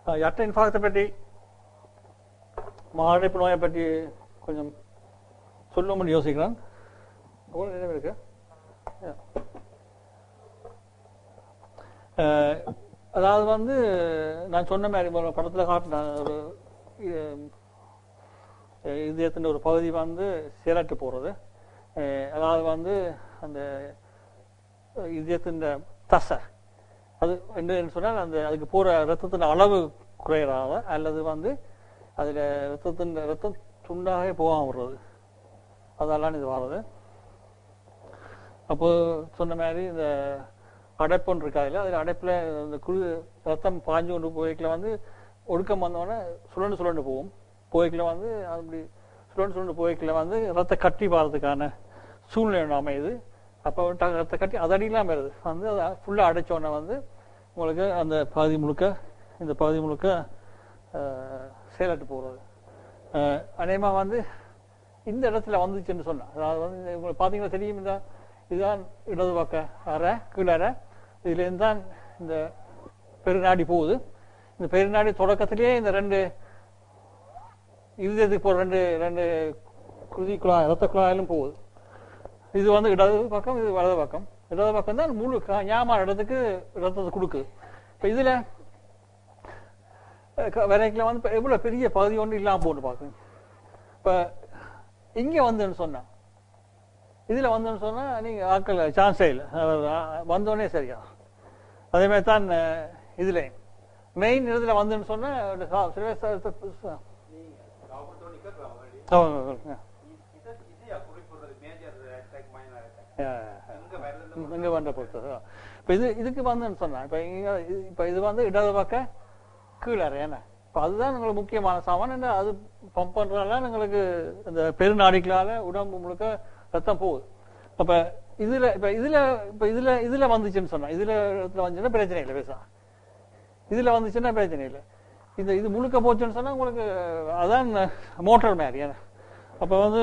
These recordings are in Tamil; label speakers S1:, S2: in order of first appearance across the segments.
S1: யட்ட இன்ஃபாக்டை பற்றி மாரடைப்பு நோயை பற்றி கொஞ்சம் சொல்லுவோம்னு யோசிக்கிறேன் உங்களுக்கு நினைவு இருக்கு அஹ், அதாவது வந்து நான் சொன்ன மாதிரி ஒரு படத்துல காட்டின ஒரு அஹ், இதயத்தின் ஒரு பகுதி வந்து செயலற்று போறது அஹ், அதாவது வந்து அந்த இதயத்தின் தசை அது என்ன சொன்னால் அந்த அதுக்கு போற ரத்தத்தின் அளவு குறையறாத அல்லது வந்து அதுல ரத்தத்தின் ரத்தம் துண்டாகவே போகாம விடுறது அதெல்லாம் இது வர்றது அப்போ சொன்ன மாதிரி இந்த அடைப்புன்னு இருக்காதுல அதில் அடைப்புல இந்த குழு ரத்தம் பாஞ்சு கொண்டு போய்க்கல வந்து ஒடுக்கம் வந்தோடனே சுழண்டு சுழண்டு போகும் போய்க்கல வந்து அப்படி சுழண்டு சுழண்டு போய்க்கல வந்து ரத்த கட்டி பாறதுக்கான சூழ்நிலை ஒண்ணு அமையுது அப்போ ட- ரத்த கட்டி அது அடியெல்லாம் வருது வந்து அதை ஃபுல்லாக அடைச்சோடனே வந்து உங்களுக்கு அந்த பகுதி முழுக்க இந்த பகுதி முழுக்க அஹ், செயலற்று போகிறது அநேகமாக வந்து இந்த இடத்துல வந்துச்சுன்னு சொன்னேன் அதாவது வந்து இந்த உங்களுக்கு பார்த்தீங்கன்னா தெரியும் இந்த இதுதான் இடது பக்க அறை கீழறை இதுலேருந்து தான் இந்த பெருநாடி போகுது இந்த பெருநாடி தொடக்கத்திலேயே இந்த ரெண்டு இருதயத்துக்கு போகிற ரெண்டு ரெண்டு குருதி குழாய் ரத்த குழாயிலும் போகுது இது வந்து இடது பக்கம் இது வலது பக்கம் இடது பக்கம் தான் முழு க- ஞாபகம் இடத்துக்கு ரத்தத்தை கொடுக்குது இப்போ இதில் வரைக்கில் வந்து இப்ப எவ்வளவு பெரிய பகுதி ஒன்று இல்லாமல் போட்டு பார்க்குங்க இப்போ இங்கே வந்துன்னு சொன்னா இதுல வந்தோன்னு சொன்னா நீங்க ஆட்கள் சான்ஸே இல்லை அவர் ஆ- வந்தோடனே சரியா அதே மாதிரி தான் அஹ், இதுல மெயின் இதுல வந்துன்னு சொன்னா ஒரு சா- சில பேர் ச- ச- ச- ஆ, ஆ, ஆ, ஆ. இங்க வந்த பொறுத்தது இப்போ இது இதுக்கு வந்துன்னு சொன்னா இப்போ இங்க இது- இப்போ இது வந்து இடது பக்கம் கீழே ஏன்னா இப்போ அதுதான் உங்களுக்கு முக்கியமான சாமான் என்ன அது பம்ப் பண்றதுனால உங்களுக்கு இந்த பெருநாடிகளால உடம்பு முழுக்க ரத்தம் போகுது அப்ப இதுல இப்ப இதுல இப்ப இதுல இதுல வந்துச்சுன்னு சொன்னா இதுல இடத்துல வந்துச்சுன்னா பிரச்சனை இல்லை பேசா இதுல வந்துச்சுன்னா பிரச்சனை இல்லை இந்த இது முழுக்க போச்சுன்னு சொன்னா உங்களுக்கு அதான் மோட்டார் மாதிரி ஏன்னா அப்ப வந்து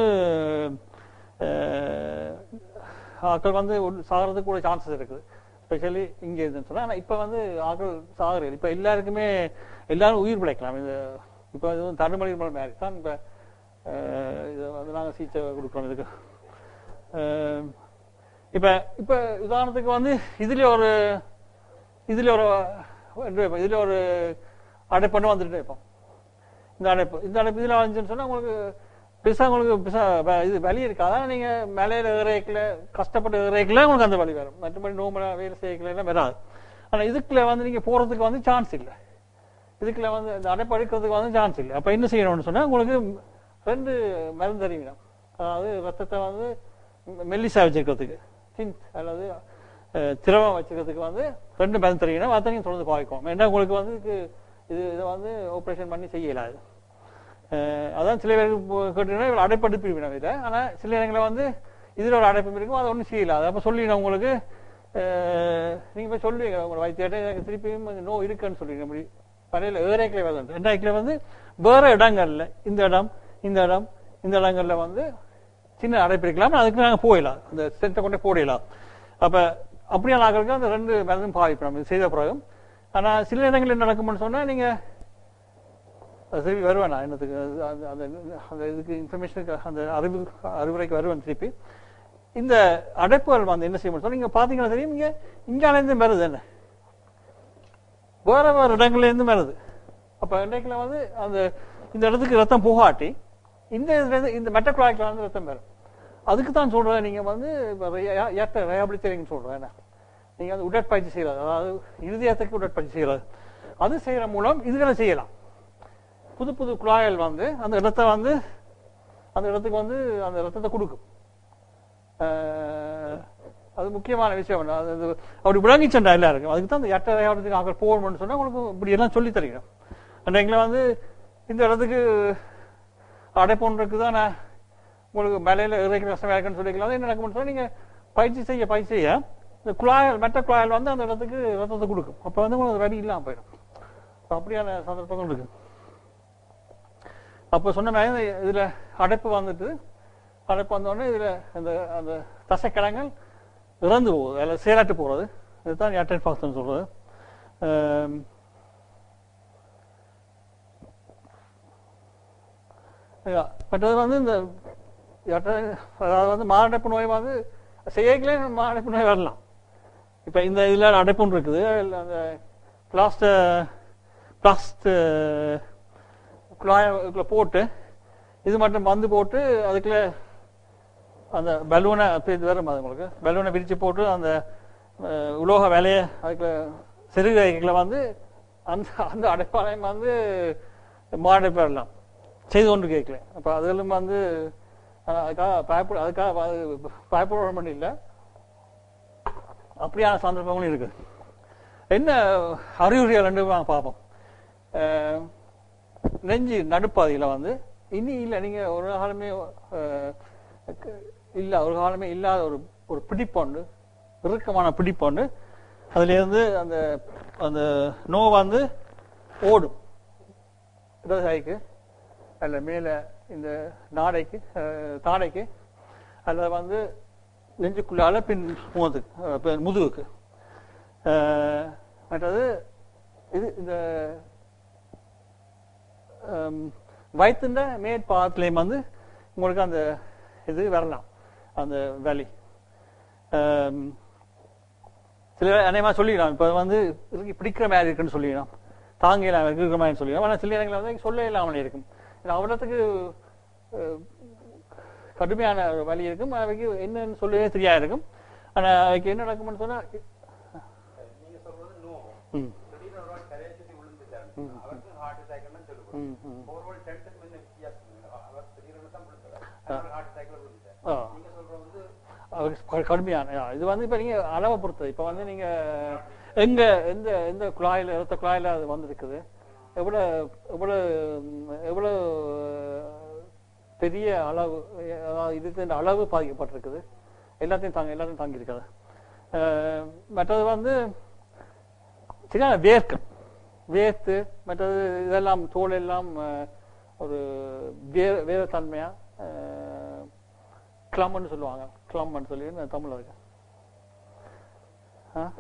S1: அஹ், ஆட்கள் வந்து ஒண்ணு சாகிறதுக்கு கூட சான்சஸ் இருக்குது ஸ்பெஷலி இங்க இருந்துன்னு சொன்னா ஆனா இப்ப வந்து ஆட்கள் சாகுறது இப்ப எல்லாருக்குமே எல்லாரும் உயிர் பிழைக்கலாம் இது இப்ப இது வந்து தடுமலை மாதிரி தான் இப்ப அஹ், இது வந்து நாங்க சிகிச்சை கொடுக்குறோம் இதுக்கு அஹ், இப்ப இப்ப உதாரணத்துக்கு வந்து இதுல ஒரு இதுல ஒரு இதுல ஒரு அடைப்பண்ணு வந்துட்டு இருப்போம் இந்த அடைப்பு இந்த அடைப்பு இதுல வந்துச்சுன்னு சொன்னா உங்களுக்கு பெருசா உங்களுக்கு பெருசா வ- இது வலி இருக்கு அதான் நீங்க மலையில ஏறேக்கல கஷ்டப்பட்டு ஏறேக்கல உங்களுக்கு அந்த வலி வரும் மற்றபடி நோம்பலா வேலை செய்யக்கல எல்லாம் வராது ஆனா இதுக்குள்ள வந்து நீங்க போறதுக்கு வந்து சான்ஸ் இல்லை இதுக்குள்ள வந்து இந்த அடைப்பு அடிக்கிறதுக்கு வந்து சான்ஸ் இல்லை அப்ப என்ன செய்யணும்னு சொன்னா உங்களுக்கு ரெண்டு மருந்து அறிவிடும் அதாவது ரத்தத்தை வந்து மெல்லிசா வச்சுக்கிறதுக்கு தின் அல்லது அஹ், திரவம் வச்சுக்கிறதுக்கு வந்து ரெண்டு மருந்து தெரியணும் அத்தனையும் தொடர்ந்து பாய்க்கும் ஏன்னா உங்களுக்கு வந்து இதுக்கு இது இதை வந்து ஆப்ரேஷன் பண்ணி செய்யலாது அஹ், அதான் சில பேருக்கு இப்போ கேட்டீங்கன்னா இவ்வளவு அடைப்படிப்பு இருக்கணும் இதில் ஆனால் சில இடங்களில் வந்து இதில் ஒரு அடைப்பு இருக்கும் அதை ஒன்றும் செய்யலாது அப்போ சொல்லிடணும் உங்களுக்கு அஹ், நீங்க போய் சொல்லுவீங்க உங்களோட வைத்தியர்கிட்ட எனக்கு திருப்பியும் இந்த நோய் இருக்குன்னு சொல்லிடுங்க அப்படி பழையில ஏரேக்கில் வந்து ரெண்டாயிரத்துல வந்து வேற இடங்கள்ல இந்த இடம் இந்த இடம் இந்த இடங்கள்ல வந்து சின்ன அடைப்பு இருக்கலாம் அதுக்கு நாங்க போயிடலாம் அந்த சென்டை கொண்டே போடலாம் அப்ப அப்படியான ஆட்களுக்கு அந்த ரெண்டு மருந்தும் பாதிப்போம் இது செய்த பிறகு ஆனா சில இடங்களில் என்ன நடக்கும்னு சொன்னா நீங்க அது திருப்பி வருவேன் நான் என்னத்துக்கு அது- அந்த அந்த அந்த இதுக்கு இன்ஃபர்மேஷனுக்கு அந்த அறிவு அறிவுரைக்கு வருவேன் திருப்பி இந்த அடைப்புகள் வந்து என்ன செய்யணும் சொன்னா நீங்க பாத்தீங்கன்னா தெரியும் இங்க இங்காலேருந்து வருது என்ன வேற வேற இடங்கள்ல இருந்து வருது அப்ப இன்றைக்குல வந்து அந்த இந்த இடத்துக்கு ரத்தம் போகாட்டி இந்த இதுல இருந்து இந்த மெட்ட குழாய்க்குள்ள வந்து ரத்தம் வரும் அதுக்கு தான் சொல்றேன் நீங்க வந்து இப்ப ஏற்ற ரேபிலிட்டேரிங் சொல்றேன் என்ன நீங்க வந்து உடற்பயிற்சி செய்யறது அதாவது இருதயத்துக்கு உடற்பயிற்சி செய்யறது அது செய்யற மூலம் இதுகளை செய்யலாம் புது புது குழாய்கள் வந்து அந்த இடத்தை வந்து அந்த இடத்துக்கு வந்து அந்த ரத்தத்தை கொடுக்கும் அஹ், அது முக்கியமான விஷயம் என்ன? அது அது அப்படி விளங்கிச்சண்டா எல்லாருக்கும் அதுக்கு தான் அந்த எட்ட இடத்துக்கு ஆக்கள் போகணும்னு சொன்னா உங்களுக்கு இப்படி எல்லாம் சொல்லி தரீங்க அன்றைக்குல வந்து இந்த இடத்துக்கு அடைப்பொன்றுக்கு தான் நான் உங்களுக்கு மலையில இறக்கி கஷ்டமா இருக்குன்னு சொல்லிக்கலாம் அது என்ன நடக்கும்னு சொன்னா நீங்க பயிற்சி செய்ய பயிற்சி செய்ய இந்த குழாய்கள் மெட்ட குழாய்கள் வந்து அந்த இடத்துக்கு ரத்தத்தை கொடுக்கும் அப்ப வந்து உங்களுக்கு வலி இல்லாம போயிடும் அப்ப அப்படியான சந்தர்ப்பங்கள் இருக்கு அப்ப சொன்ன மாதிரி இந்த இதுல அடைப்பு வந்துட்டு அடைப்பு வந்தோடனே இதுல அந்த அந்த தசைக்கிழங்கள் இறந்து போகுது அதில் செயலாட்டு போறது இதுதான் ஏட்டன் ஃபாக்சன் சொல்றது ஆம், ஐயா, மற்றது வந்து இந்த யார்ட்ட- அதாவது வந்து மாரடைப்பு நோய் வந்து செய்யங்களே மாரடைப்பு நோய் வரலாம் இப்போ இந்த இதில் அடைப்புன்னு இருக்குது இல்ல அந்த பிளாஸ்ட பிளாஸ்ட் குழாய்க்குள்ள போட்டு இது மட்டும் மந்து போட்டு அதுக்குள்ள அந்த பலூனை இது வரும் அது உங்களுக்கு பலூனை விரிச்சு போட்டு அந்த அஹ், உலோக வேலையை அதுக்குள்ள சிறுகைகளை வந்து அந்த அந்த அடைப்பாளையம் வந்து மாரடைப்பு வரலாம் செய்து கொண்டு கேட்கல அப்போ அதிலும் வந்து அஹ், அதுக்காக பயப்பட அதுக்காக அது பயப்பட மட்டும் இல்லை அப்படியான சந்தர்ப்பங்களும் இருக்கு என்ன அறிகுறிகள் ரெண்டு நாங்கள் பார்ப்போம் அஹ், நெஞ்சு நடுப்பாதையில் வந்து இனி இல்லை நீங்க ஒரு காலமே அஹ், க- இல்ல ஒரு காலமே இல்லாத ஒரு ஒரு பிடிப்பொண்டு இறுக்கமான பிடிப்பொண்டு அதுல இருந்து அந்த அந்த நோ வந்து ஓடும் இடது கைக்கு அல்ல மேல இந்த நாடைக்கு அஹ், தாடைக்கு அல்லது வந்து நெஞ்சுக்குள்ளால பின் முகத்துக்கு அஹ், பின் முதுகுக்கு அஹ், மற்றது இது இந்த வயிற்றுண்ட மேற்பாகத்துலேயும் வந்து உங்களுக்கு அந்த இது வரலாம் அந்த வலி ஆம், சில அநேகமாக சொல்லிடலாம் இப்போ வந்து இறுக்கி பிடிக்கிற மாதிரி இருக்குன்னு சொல்லிடலாம் தாங்கலாம் இருக்கிற மாதிரி சொல்லிடலாம் ஆனால் சில இடங்களில் வந்து சொல்ல இல்லாமல் இருக்கும் ஏன்னா அவ்வளோத்துக்கு அஹ், கடுமையான ஒரு வலி இருக்கும் அவைக்கு என்னன்னு சொல்லவே தெரியாது இருக்கும் ஆனால் அவைக்கு என்ன நடக்கும்னு சொன்னால்
S2: நீங்க சொல்றது நோ
S1: ம்
S2: திடீர்னு ஒரு ஆள் கரையை சுத்தி விழுந்துட்டாரு அவருக்கு ஹார்ட் அட்டாக்னு சொல்லுவாங்க
S1: ம் ம்
S2: ஓவரால் டென்ஷன் கொஞ்சம் வித்தியாசம் இல்லை. அவர் திடீர்னு தான் விழுந்தாரு அதனால ஹார்ட் அட்டாக்ல விழுந்தாரு
S1: ஆ
S2: நீங்க சொல்றது வந்து
S1: அவருக்கு க- கடுமையான ஆ, இது வந்து இப்ப நீங்க அளவை பொறுத்தது இப்ப வந்து நீங்க எங்க எந்த எந்த குழாயில இரத்த குழாயில அது வந்திருக்குது எவ்வளவு எவ்வளவு ம், எவ்வளவு பெரிய அளவு அதாவது இதுக்கு இந்த அளவு பாதிக்கப்பட்டிருக்குது எல்லாத்தையும் தாங்க எல்லாத்தையும் தாங்கி இருக்குது மற்றது வந்து சரியான வேர்க்கும் வேர்த்து மற்றது இதெல்லாம் தோல் எல்லாம் அஹ், ஒரு வேர் வேரத்தன்மையா கிளம்னு சொல்லுவாங்க கிளம்னு சொல்லி நான் தமிழ்ல இருக்கு ஆ?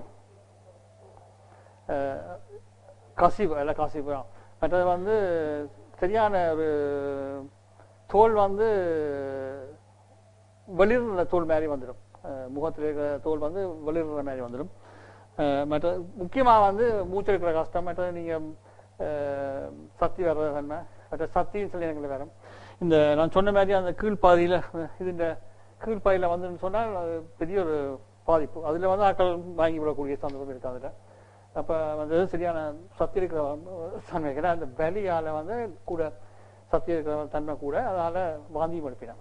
S1: அஹ், கசிவு இல்லை கசிவு ஆ. மற்றது வந்து சரியான ஒரு தோல் வந்து வெளிர்ற தோல் மாதிரி வந்துடும் முகத்தில் இருக்கிற தோல் வந்து வெளிர்ற மாதிரி வந்துடும் அஹ், மற்ற முக்கியமாக வந்து மூச்செடுக்கிற கஷ்டம் மற்றது நீங்கள் சக்தி வர்ற தன்மை மற்ற சக்தியும் சில இடங்களில் வரும் இந்த நான் சொன்ன மாதிரி அந்த கீழ்ப்பாதியில் இது இந்த கீழ்ப்பாதியில் வந்துன்னு சொன்னால் அது பெரிய ஒரு பாதிப்பு அதில் வந்து ஆட்கள் வாங்கி விடக்கூடிய சந்தர்ப்பம் இருக்கு அதில் அப்போ வந்து சரியான சக்தி இருக்கிற தன்மை ஏன்னா அந்த வெளியால் வந்து கூட சக்தி இருக்கிற தன்மை கூட அதனால் வாந்தியும் எடுப்பினேன்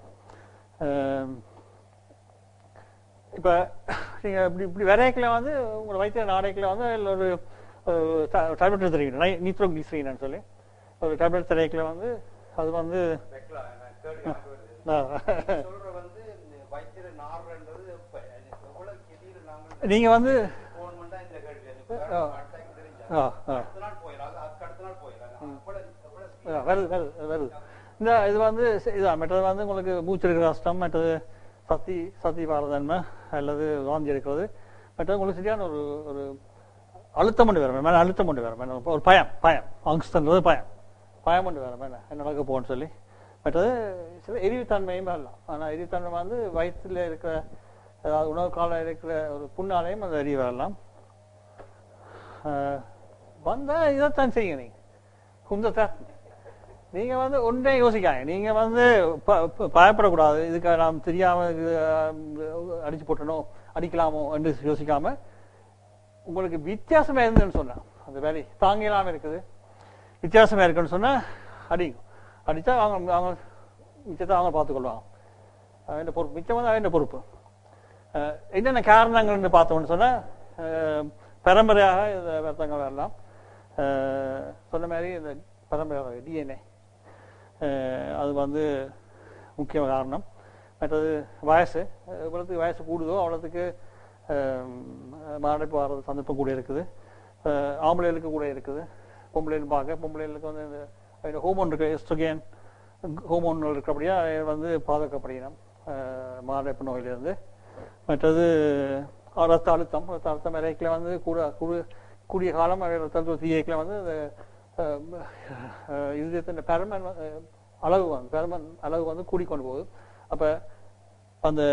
S1: இப்போ நீங்கள் இப்படி இப்படி விரைக்கல வந்து உங்களோட வைத்திய நாடைக்கில் வந்து அதில் ஒரு டேப்லெட் தெரியும் நீத்ரோ கிளிசரின்னு சொல்லி ஒரு டேப்லெட் திரைக்கில் வந்து அது வந்து
S2: வைக்கலாம் நான் கேள்வி எனக்கு வருது.
S1: ஆ.
S2: சொல்ற வந்து இந்த வயிற்றுல நார்ன்றது எப்ப எவ்வளவு திடீர்னு நாங்கள்
S1: நீங்க வந்து
S2: போன் பண்ணா இந்த கேள்வி அது
S1: ஆ.
S2: ஹார்ட் அட்டாக் தெரிஞ்சா
S1: ஆ, ஆ.
S2: அடுத்த நாள் போயிடலாம் அதுக்கு அடுத்த நாள் போயிடலாம் அவ்வளவு எவ்வளவு speed
S1: ஆ, வருது வருது வருது இந்த இது வந்து ச- இதான் மற்றது வந்து உங்களுக்கு மூச்சு எடுக்கிற கஷ்டம் மற்றது சத்தி சத்தி பாரதன்மை அல்லது வாந்தி எடுக்கிறது மற்றது உங்களுக்கு சரியான ஒரு ஒரு அழுத்தம் கொண்டு வரும் மேலே அழுத்தம் கொண்டு வரும் மேலே ஒரு பயம் பயம் அங்ஸ்தன்றது பயம் பயம் கொண்டு வரும் மேலே என்ன நடக்க போகணும்னு சொல்லி மற்றது சில எரிவுத்தன்மையும் வரலாம் ஆனால் எரிவுத்தன்மை வந்து வயிற்றில் இருக்கிற அதாவது உணவு காலம் இருக்கிற ஒரு புண்ணாலையும் அந்த எரி வரலாம் ஆஹ், வந்தா இதைத்தான் செய்யுங்க நீங்க குந்தத்தான் நீங்க வந்து ஒன்றே யோசிக்காங்க நீங்க வந்து ப- ப- பயப்படக்கூடாது இதுக்கு நாம் தெரியாம இது, ஆஹ், அடிச்சு போட்டனோ அடிக்கலாமோ என்று யோசிக்காம உங்களுக்கு வித்தியாசமா இருந்ததுன்னு சொன்னா அந்த வேலை தாங்க இல்லாம இருக்குது வித்தியாசமா இருக்குன்னு சொன்னா அடிங்க அடிச்சா அவங்க அவங்க மிச்சத்தை அவங்க பார்த்துக்கொள்வாங்க அவன் பொறுப்பு மிச்சம் வந்து அவன் பொறுப்பு அஹ் என்னென்ன காரணங்கள்னு பார்த்தோம்னு சொன்னா அஹ் பரம்பரையாக இந்த வருத்தங்கள் வரலாம் அஹ் சொன்ன மாதிரி இந்த பரம்பரை டிஎன்ஏ அது வந்து முக்கிய காரணம் மற்றது வயசு எவ்வளோத்துக்கு வயசு கூடுதோ அவ்வளோத்துக்கு மாரடைப்பு வர்றது சந்தர்ப்பம் கூட இருக்குது அஹ் ஆம்பளைகளுக்கு கூட இருக்குது பொம்பளைகள் பார்க்க பொம்பளைகளுக்கு வந்து இந்த ஹோமோன் இருக்கு எஸ்ட்ரோகேன் ஹோமோன்கள் இருக்கிறபடியா அதை வந்து பாதுகாக்கப்படுகிறோம் மாரடைப்பு நோயிலிருந்து மற்றது ரத்த அழுத்தம் ரத்த அழுத்தம் இறைக்கில் வந்து கூட கூடு- கூடிய காலம் ரத்த அழுத்தம் தீயக்கில் வந்து இந்த இதயத்தின் பெரமன் அளவு வந்து பெருமன் அளவு வந்து கூடிக்கொண்டு போகுது அப்ப அந்த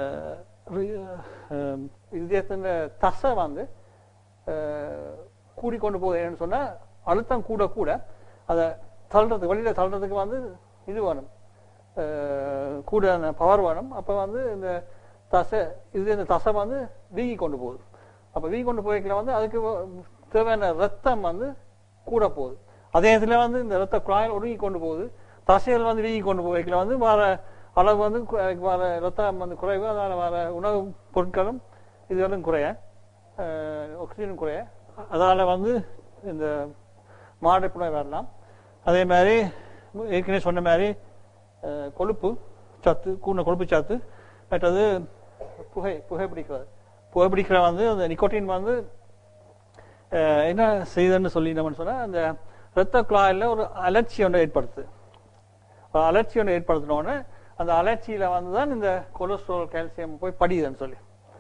S1: அஹ், இதயத்தின் தசை வந்து அஹ், கூடிக்கொண்டு போகுது என்னன்னு சொன்னா அழுத்தம் கூட கூட அதை தள்ளுறதுக்கு வெளியில தள்ளுறதுக்கு வந்து இது வேணும் அஹ், கூட அந்த பவர் வேணும் அப்ப வந்து இந்த தசை இது இந்த தசை வந்து வீங்கி கொண்டு போகுது அப்ப வீங்கி கொண்டு போய்க்கல வந்து அதுக்கு வ- தேவையான ரத்தம் வந்து கூட போகுது அதே நேரத்துல வந்து இந்த ரத்த குழாயில் ஒடுங்கி கொண்டு போகுது தசைகள் வந்து வீங்கி கொண்டு போய்க்கல வந்து வர அளவு வந்து கு- அதுக்கு வர ரத்தம் வந்து குறைவு அதனால வர உணவு பொருட்களும் இதுகளும் குறைய அஹ், ஆக்சிஜனும் குறைய அதனால வந்து இந்த மாரடைப்பு நோய் வரலாம் அதே மாதிரி ஏற்கனவே சொன்ன மாதிரி அஹ், கொழுப்பு சத்து கூடின கொழுப்பு சத்து மற்றது புகை புகைப்பிடிக்கிறது புகைப்பிடிக்கிற வந்து அந்த நிக்கோட்டின் வந்து அஹ், என்ன செய்யுதுன்னு சொல்லி நம்ம சொன்னா அந்த இரத்த குழாயில ஒரு அலர்ச்சி ஒன்று ஏற்படுத்துது ஒரு அலர்ச்சி ஒன்று ஏற்படுத்தினோடனே அந்த அலர்ச்சியில வந்து தான் இந்த கொலஸ்ட்ரால் கால்சியம் போய் படியுதுன்னு சொல்லி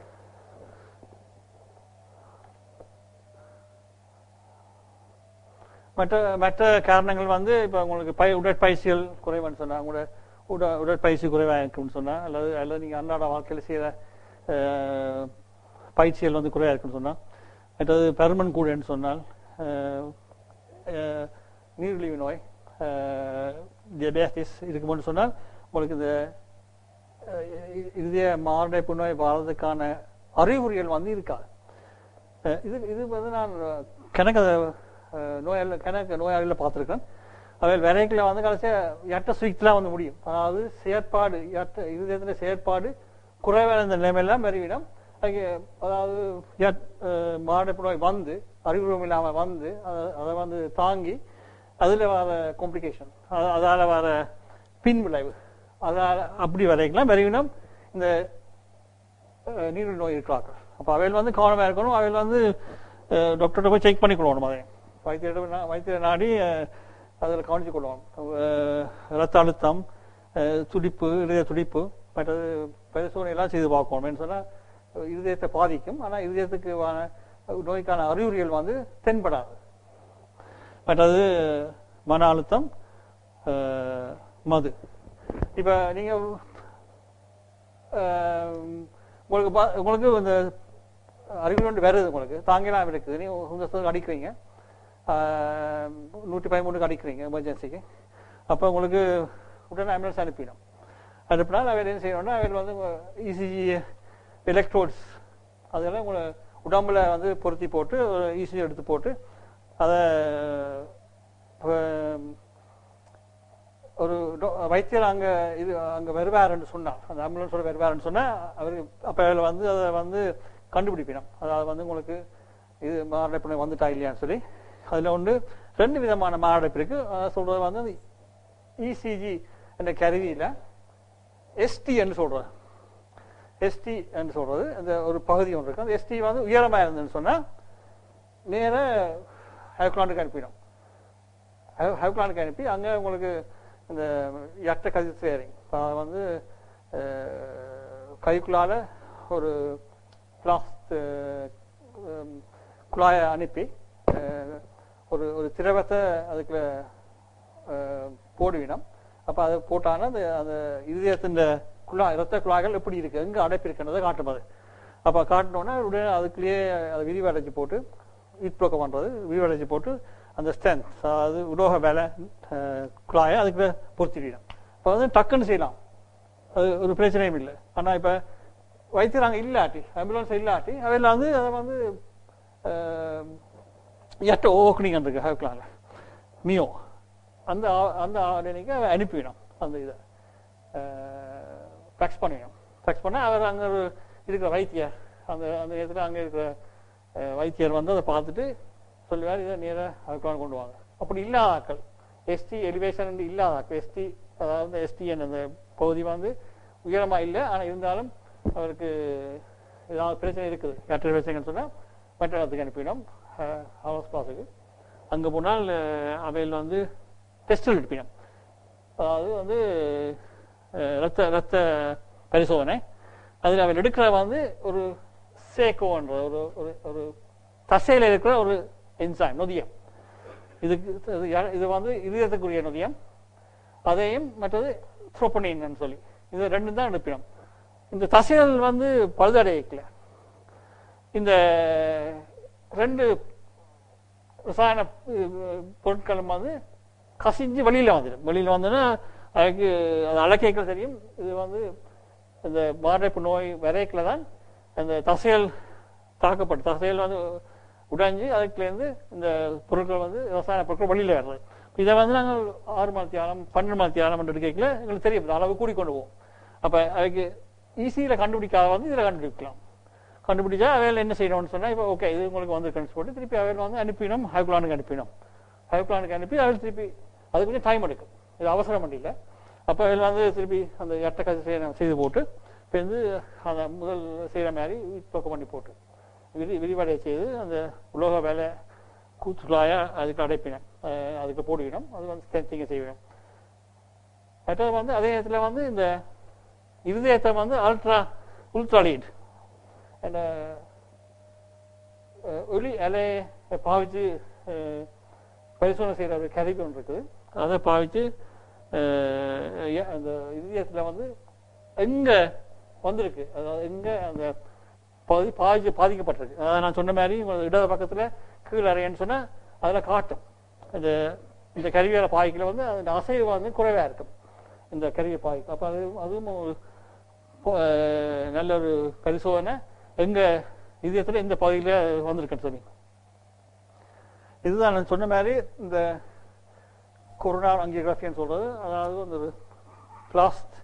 S1: மற்ற மற்ற காரணங்கள் வந்து இப்போ உங்களுக்கு பய உடற்பயிற்சிகள் குறைவான்னு சொன்னா உங்களோட உட உடற்பயிற்சி குறைவாக இருக்குன்னு சொன்னா அல்லது அல்லது நீங்க அன்றாட வாழ்க்கையில் செய்யற அஹ், பயிற்சிகள் வந்து குறைவா இருக்குன்னு சொன்னா மற்றது பருமன் கூடன்னு சொன்னால் அஹ், அஹ், நீரிழிவு நோய் டியபேட்டிஸ் இருக்கும்போது சொன்னால் உங்களுக்கு இந்த அஹ், இ- இதய மாரடைப்பு நோய் வர்றதுக்கான அறிகுறிகள் வந்து இருக்காது அஹ் இது இது வந்து நான் கணக்கு அஹ், நோயாளி கணக்கு நோயாளியில் பார்த்துருக்கேன் அவைகள் விரைக்கில் வந்து கடைசியா எட்ட சுவிக்லாம் வந்து முடியும் அதாவது செயற்பாடு எட்ட இருதயத்தில் செயற்பாடு குறைவான நிலைமையெல்லாம் பெருகிடும் அதுக்கு அதாவது எட்- அஹ், மாரடைப்பு நோய் வந்து அறிகுறியும் இல்லாமல் வந்து அதை- அதை வந்து தாங்கி அதுல வர காம்ப்ளிகேஷன் அதால வர பின் விளைவு அதால அப்படி வரைக்கலாம் பெருகினம் இந்த அஹ், நீரிழிவு நோய் இருக்கிறார்கள் அப்ப அவைகள் வந்து கவனமா இருக்கணும் அவைகள் வந்து டாக்டர்கிட்ட போய் செக் பண்ணி கொள்ளணும் அதை வைத்தியரிடம் நா- வைத்தியரை நாடி அஹ், அதில் கவனிச்சு கொள்ளணும் அஹ், ரத்த அழுத்தம் அஹ், துடிப்பு இருதய துடிப்பு மற்றது பரிசோதனை எல்லாம் செய்து பார்க்கணும் ஏன்னு சொன்னா அஹ், இருதயத்தை பாதிக்கும் ஆனா இருதயத்துக்கு வான- நோய்க்கான அறிகுறிகள் வந்து தென்படாது மற்றது மன அழுத்தம் அஹ், மது இப்ப நீங்க அஹ், உங்களுக்கு பா- உங்களுக்கு இந்த அறிகுறி ஒன்று வருது உங்களுக்கு தாங்கலாம் இருக்குது நீ உங்க சொல்ல அடிக்கிறீங்க அஹ், நூற்றி பதிமூணுக்கு அடிக்கிறீங்க எமர்ஜென்சிக்கு அப்போ உங்களுக்கு உடனே ஆம்புலன்ஸ் அனுப்பிடும் அனுப்பினால் அவர் என்ன செய்யணும்னா அவர் வந்து இசிஜி எலக்ட்ரோட்ஸ் அதெல்லாம் உங்களை உடம்புல வந்து பொருத்தி போட்டு இசிஜி எடுத்து போட்டு அதை அஹ், ஒரு டோ- வைத்தியர் அங்க இது அங்க வருவாருன்னு சொன்னார் அந்த ஆம்புலன்ஸோட வருவாருன்னு சொன்னா அவரு அப்ப அதுல வந்து அதை வந்து கண்டுபிடிப்பினோம் அதாவது வந்து உங்களுக்கு இது மாரடைப்பு நோய் வந்துட்டா இல்லையான்னு சொல்லி அதுல வந்து ரெண்டு விதமான மாரடைப்பு இருக்கு அதாவது சொல்றது வந்து இசிஜி என்ற கருவியில எஸ்டி என்று சொல்றது எஸ்டி என்று சொல்றது அந்த ஒரு பகுதி ஒன்று இருக்கு அந்த எஸ்டி வந்து உயரமா இருந்ததுன்னு சொன்னா நேர ஹைக்லாண்டுக்கு அனுப்பிடும் ஹைப்ளானுக்கு அனுப்பி அங்கே உங்களுக்கு இந்த எட்ட கதிர் சேரிங் வந்து அஹ், கைக்குள்ளால ஒரு பிளாஸ்ட் குழாயை அனுப்பி அஹ், ஒரு ஒரு திரவத்தை அதுக்குள்ள அஹ், போடுவினம் அப்போ அதை போட்டாங்கன்னா அந்த அந்த இதயத்தின் குழாய் இரத்த குழாய்கள் எப்படி இருக்கு எங்க அடைப்பு இருக்குன்றதை காட்டும் அது அப்போ காட்டினோன்னா உடனே அதுக்குள்ளேயே அதை விரிவடைச்சு போட்டு ஈட்போக்க பண்றது விரிவடைச்சு போட்டு அந்த ஸ்ட்ரென்த் அதாவது உலோக வேலை அஹ், குழாயை அதுக்குள்ள பொருத்திடணும் இப்போ வந்து டக்குன்னு செய்யலாம் அது ஒரு பிரச்சனையும் இல்லை ஆனா இப்ப வைத்தியர் அங்க இல்லாட்டி ஆம்புலன்ஸ் இல்லாட்டி அவையில் வந்து அதை வந்து அஹ், எட்ட ஓக்கனிங் இருக்கு ஹேவ்க்லால மியோ அந்த ஆ- அந்த ஆளுநருக்கு அனுப்பிவிடும் அந்த இதை ஃபேக்ஸ் பண்ணிடும் ஃபேக்ஸ் பண்ண அவர் அங்க ஒரு இருக்கிற வைத்தியர் அந்த அந்த இடத்துல அங்க இருக்கிற அஹ், வைத்தியர் வந்து அதை பார்த்துட்டு சொல்லுவார் இதை நேராக அதுக்கான கொண்டு வாங்க அப்படி இல்லாத ஆட்கள் எஸ்டி எலிவேஷன் இல்லாத ஆட்கள் எஸ்டி அதாவது எஸ்டி அந்த பகுதி வந்து உயரமா இல்லை ஆனா இருந்தாலும் அவருக்கு ஏதாவது பிரச்சனை இருக்குது மற்ற பிரச்சனைன்னு சொன்னா மற்ற இடத்துக்கு அனுப்பிடும் ஹவுஸ் கிளாஸுக்கு அங்க போனால் அஹ், அவையில் வந்து டெஸ்டில் எடுப்பிடும் அதாவது வந்து அஹ், ரத்த ரத்த பரிசோதனை அதில் அவர் எடுக்கிற வந்து ஒரு சேக்கோன்ற ஒரு ஒரு ஒரு தசையில இருக்கிற ஒரு என்சைம் நொதியம் இதுக்கு இது யா- இது வந்து இதயத்துக்குரிய நொதியம் அதையும் மற்றது த்ரோப்பனின்னு சொல்லி இது ரெண்டும் தான் அனுப்பினோம் இந்த தசைகள் வந்து பழுதடையக்கல இந்த ரெண்டு ரசாயன அஹ், பொருட்களும் வந்து கசிஞ்சு வெளியில வந்துடும் வெளியில வந்தோன்னா அதுக்கு அது அலக்கைகள் தெரியும் இது வந்து இந்த மாரடைப்பு நோய் விரைக்கில் தான் அந்த தசைகள் தாக்கப்பட்டு தசைகள் வந்து உடைஞ்சு அதுக்குலேருந்து இந்த பொருட்கள் வந்து ரசாயன பொருட்கள் வெளியில வருது இதை வந்து நாங்கள் ஆறு மணி தியானம் பன்னெண்டு மணி தியானம் எடுக்கல எங்களுக்கு தெரியும் இந்த அளவு கூடி கொண்டு போவோம் அப்ப அதுக்கு ஈஸியில் கண்டுபிடிக்காத வந்து இதில் கண்டுபிடிக்கலாம் கண்டுபிடிச்சா அவையில் என்ன செய்யணும்னு சொன்னா இப்போ ஓகே இது உங்களுக்கு வந்து போட்டு திருப்பி அவையில் வந்து அனுப்பினோம் ஹைப்ளானுக்கு அனுப்பினோம் ஹைப்ளானுக்கு அனுப்பி அவையில் திருப்பி அது கொஞ்சம் டைம் எடுக்கும் இது அவசரம் பண்ணல அப்போ அவையில் வந்து திருப்பி அந்த எட்ட கதை செய்ய செய்து போட்டு இப்போ வந்து அந்த முதல் செய்கிற மாதிரி பக்கம் பண்ணி போட்டு விரி விரிவடைய செய்து அந்த உலோக வேலை கூத்துலாய அதுக்கு அடைப்பினேன் அஹ் அதுக்கு போடுவினோம் அது வந்து ஸ்கேனிங் செய்வேன் மற்றது வந்து அதே நேரத்தில் வந்து இந்த இருதயத்தை வந்து அல்ட்ரா உல்ட்ராலீட் அந்த அஹ், ஒளி அலையை பாவிச்சு அஹ், பரிசோதனை செய்கிற ஒரு கருவி ஒன்று இருக்குது அதை பாவிச்சு அஹ், எ- அந்த இதயத்தில் வந்து எங்க வந்திருக்கு அதாவது எங்க அந்த பகுதி பாதி பாதிக்கப்பட்டிருக்கு அதாவது நான் சொன்ன மாதிரி உங்க இடது பக்கத்துல கீழே அறையன்னு சொன்னா அதுல காட்டும் இந்த இந்த கருவியால பாய்க்கல வந்து அந்த அசைவு வந்து குறைவா இருக்கும் இந்த கருவியை பாய்க்கும் அப்ப அது அதுவும் ஒரு பொ- அஹ் நல்ல ஒரு பரிசோதனை எங்க இதயத்துல இந்த பகுதியில வந்திருக்குன்னு சொல்லி இதுதான் நான் சொன்ன மாதிரி இந்த கொரோனா அங்கியோகிராஃபின்னு சொல்றது அதாவது அந்த பிளாஸ்ட்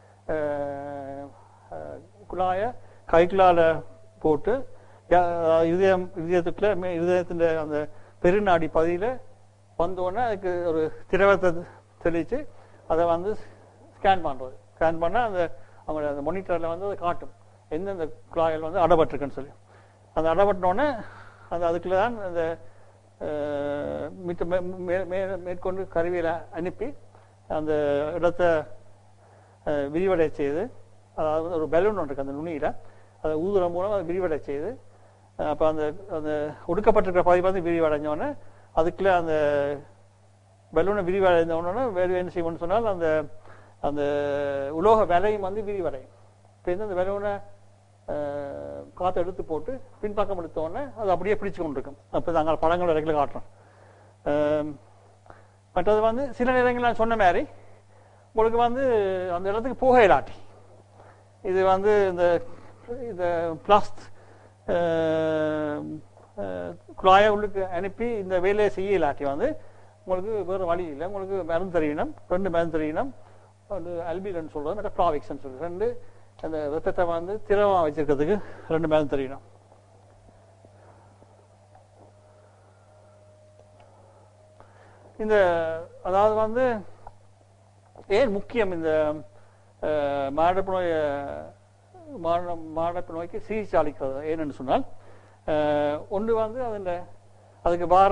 S1: குழாய கைகளால போட்டு யா- அதாவது இதயம் இதயத்துக்குள்ள மே- இதயத்தின் அந்த பெருநாடி பகுதியில வந்தோடனே அதுக்கு ஒரு திரவத்தை தெளிச்சு அதை வந்து ஸ்கேன் பண்றது ஸ்கேன் பண்ணா அந்த அவங்களோட அந்த மானிட்டர்ல வந்து அது காட்டும் எந்தெந்த குழாய்கள் வந்து அடப்பட்டிருக்குன்னு சொல்லி அந்த அடப்பட்டோடனே அந்த அதுக்குள்ள தான் அந்த அஹ், மித்த மே- மே- மே- மேற்கொண்டு கருவியில அனுப்பி அந்த இடத்தை அஹ், விரிவடை செய்து அதாவது ஒரு பலூன் ஒன்று இருக்கு அந்த நுனியில அதை ஊதுற மூலம் அதை விரிவடை செய்து அஹ், அப்ப அந்த அந்த ஒடுக்கப்பட்டிருக்கிற பகுதி வந்து விரிவடைஞ்ச உடனே அதுக்குள்ள அந்த பலூனை விரிவடைந்த உடனே வேறு என்ன செய்யணும்னு சொன்னால் அந்த அந்த உலோக விலையும் வந்து விரிவடையும் இப்போ வந்து அந்த பலூனை காற்றை எடுத்து போட்டு பின்பக்கம் எடுத்த உடனே அது அப்படியே பிடிச்சு கொண்டிருக்கும் அப்போ நாங்கள் படங்கள் வரைக்கும் காட்டுறோம் அஹ், மற்றது வந்து சில நேரங்கள் நான் சொன்ன மாதிரி உங்களுக்கு வந்து அந்த இடத்துக்கு போக இல்லாட்டி இது வந்து இந்த இந்த பிளாஸ்ட் குழாயை உள்ளுக்கு அனுப்பி இந்த வேலையை செய்ய இல்லாட்டி வந்து உங்களுக்கு வேறு வழி இல்லை உங்களுக்கு மருந்து தெரியணும் ரெண்டு மருந்து தெரியணும் வந்து அல்பிலன்னு சொல்றது மற்ற ப்ராவிக்ஸ்ன்னு சொல்றது ரெண்டு அந்த ரத்தத்தை வந்து திரவமா வச்சிருக்கிறதுக்கு ரெண்டு மருந்து தெரியணும் இந்த அதாவது வந்து ஏன் முக்கியம் இந்த அஹ், மாரடைப்பு நோய் மார- மாரடைப்பு நோய்க்கு சிகிச்சை அளிக்கிறது ஏன்னு சொன்னால் அஹ், ஒன்று வந்து அதில் அதுக்கு வார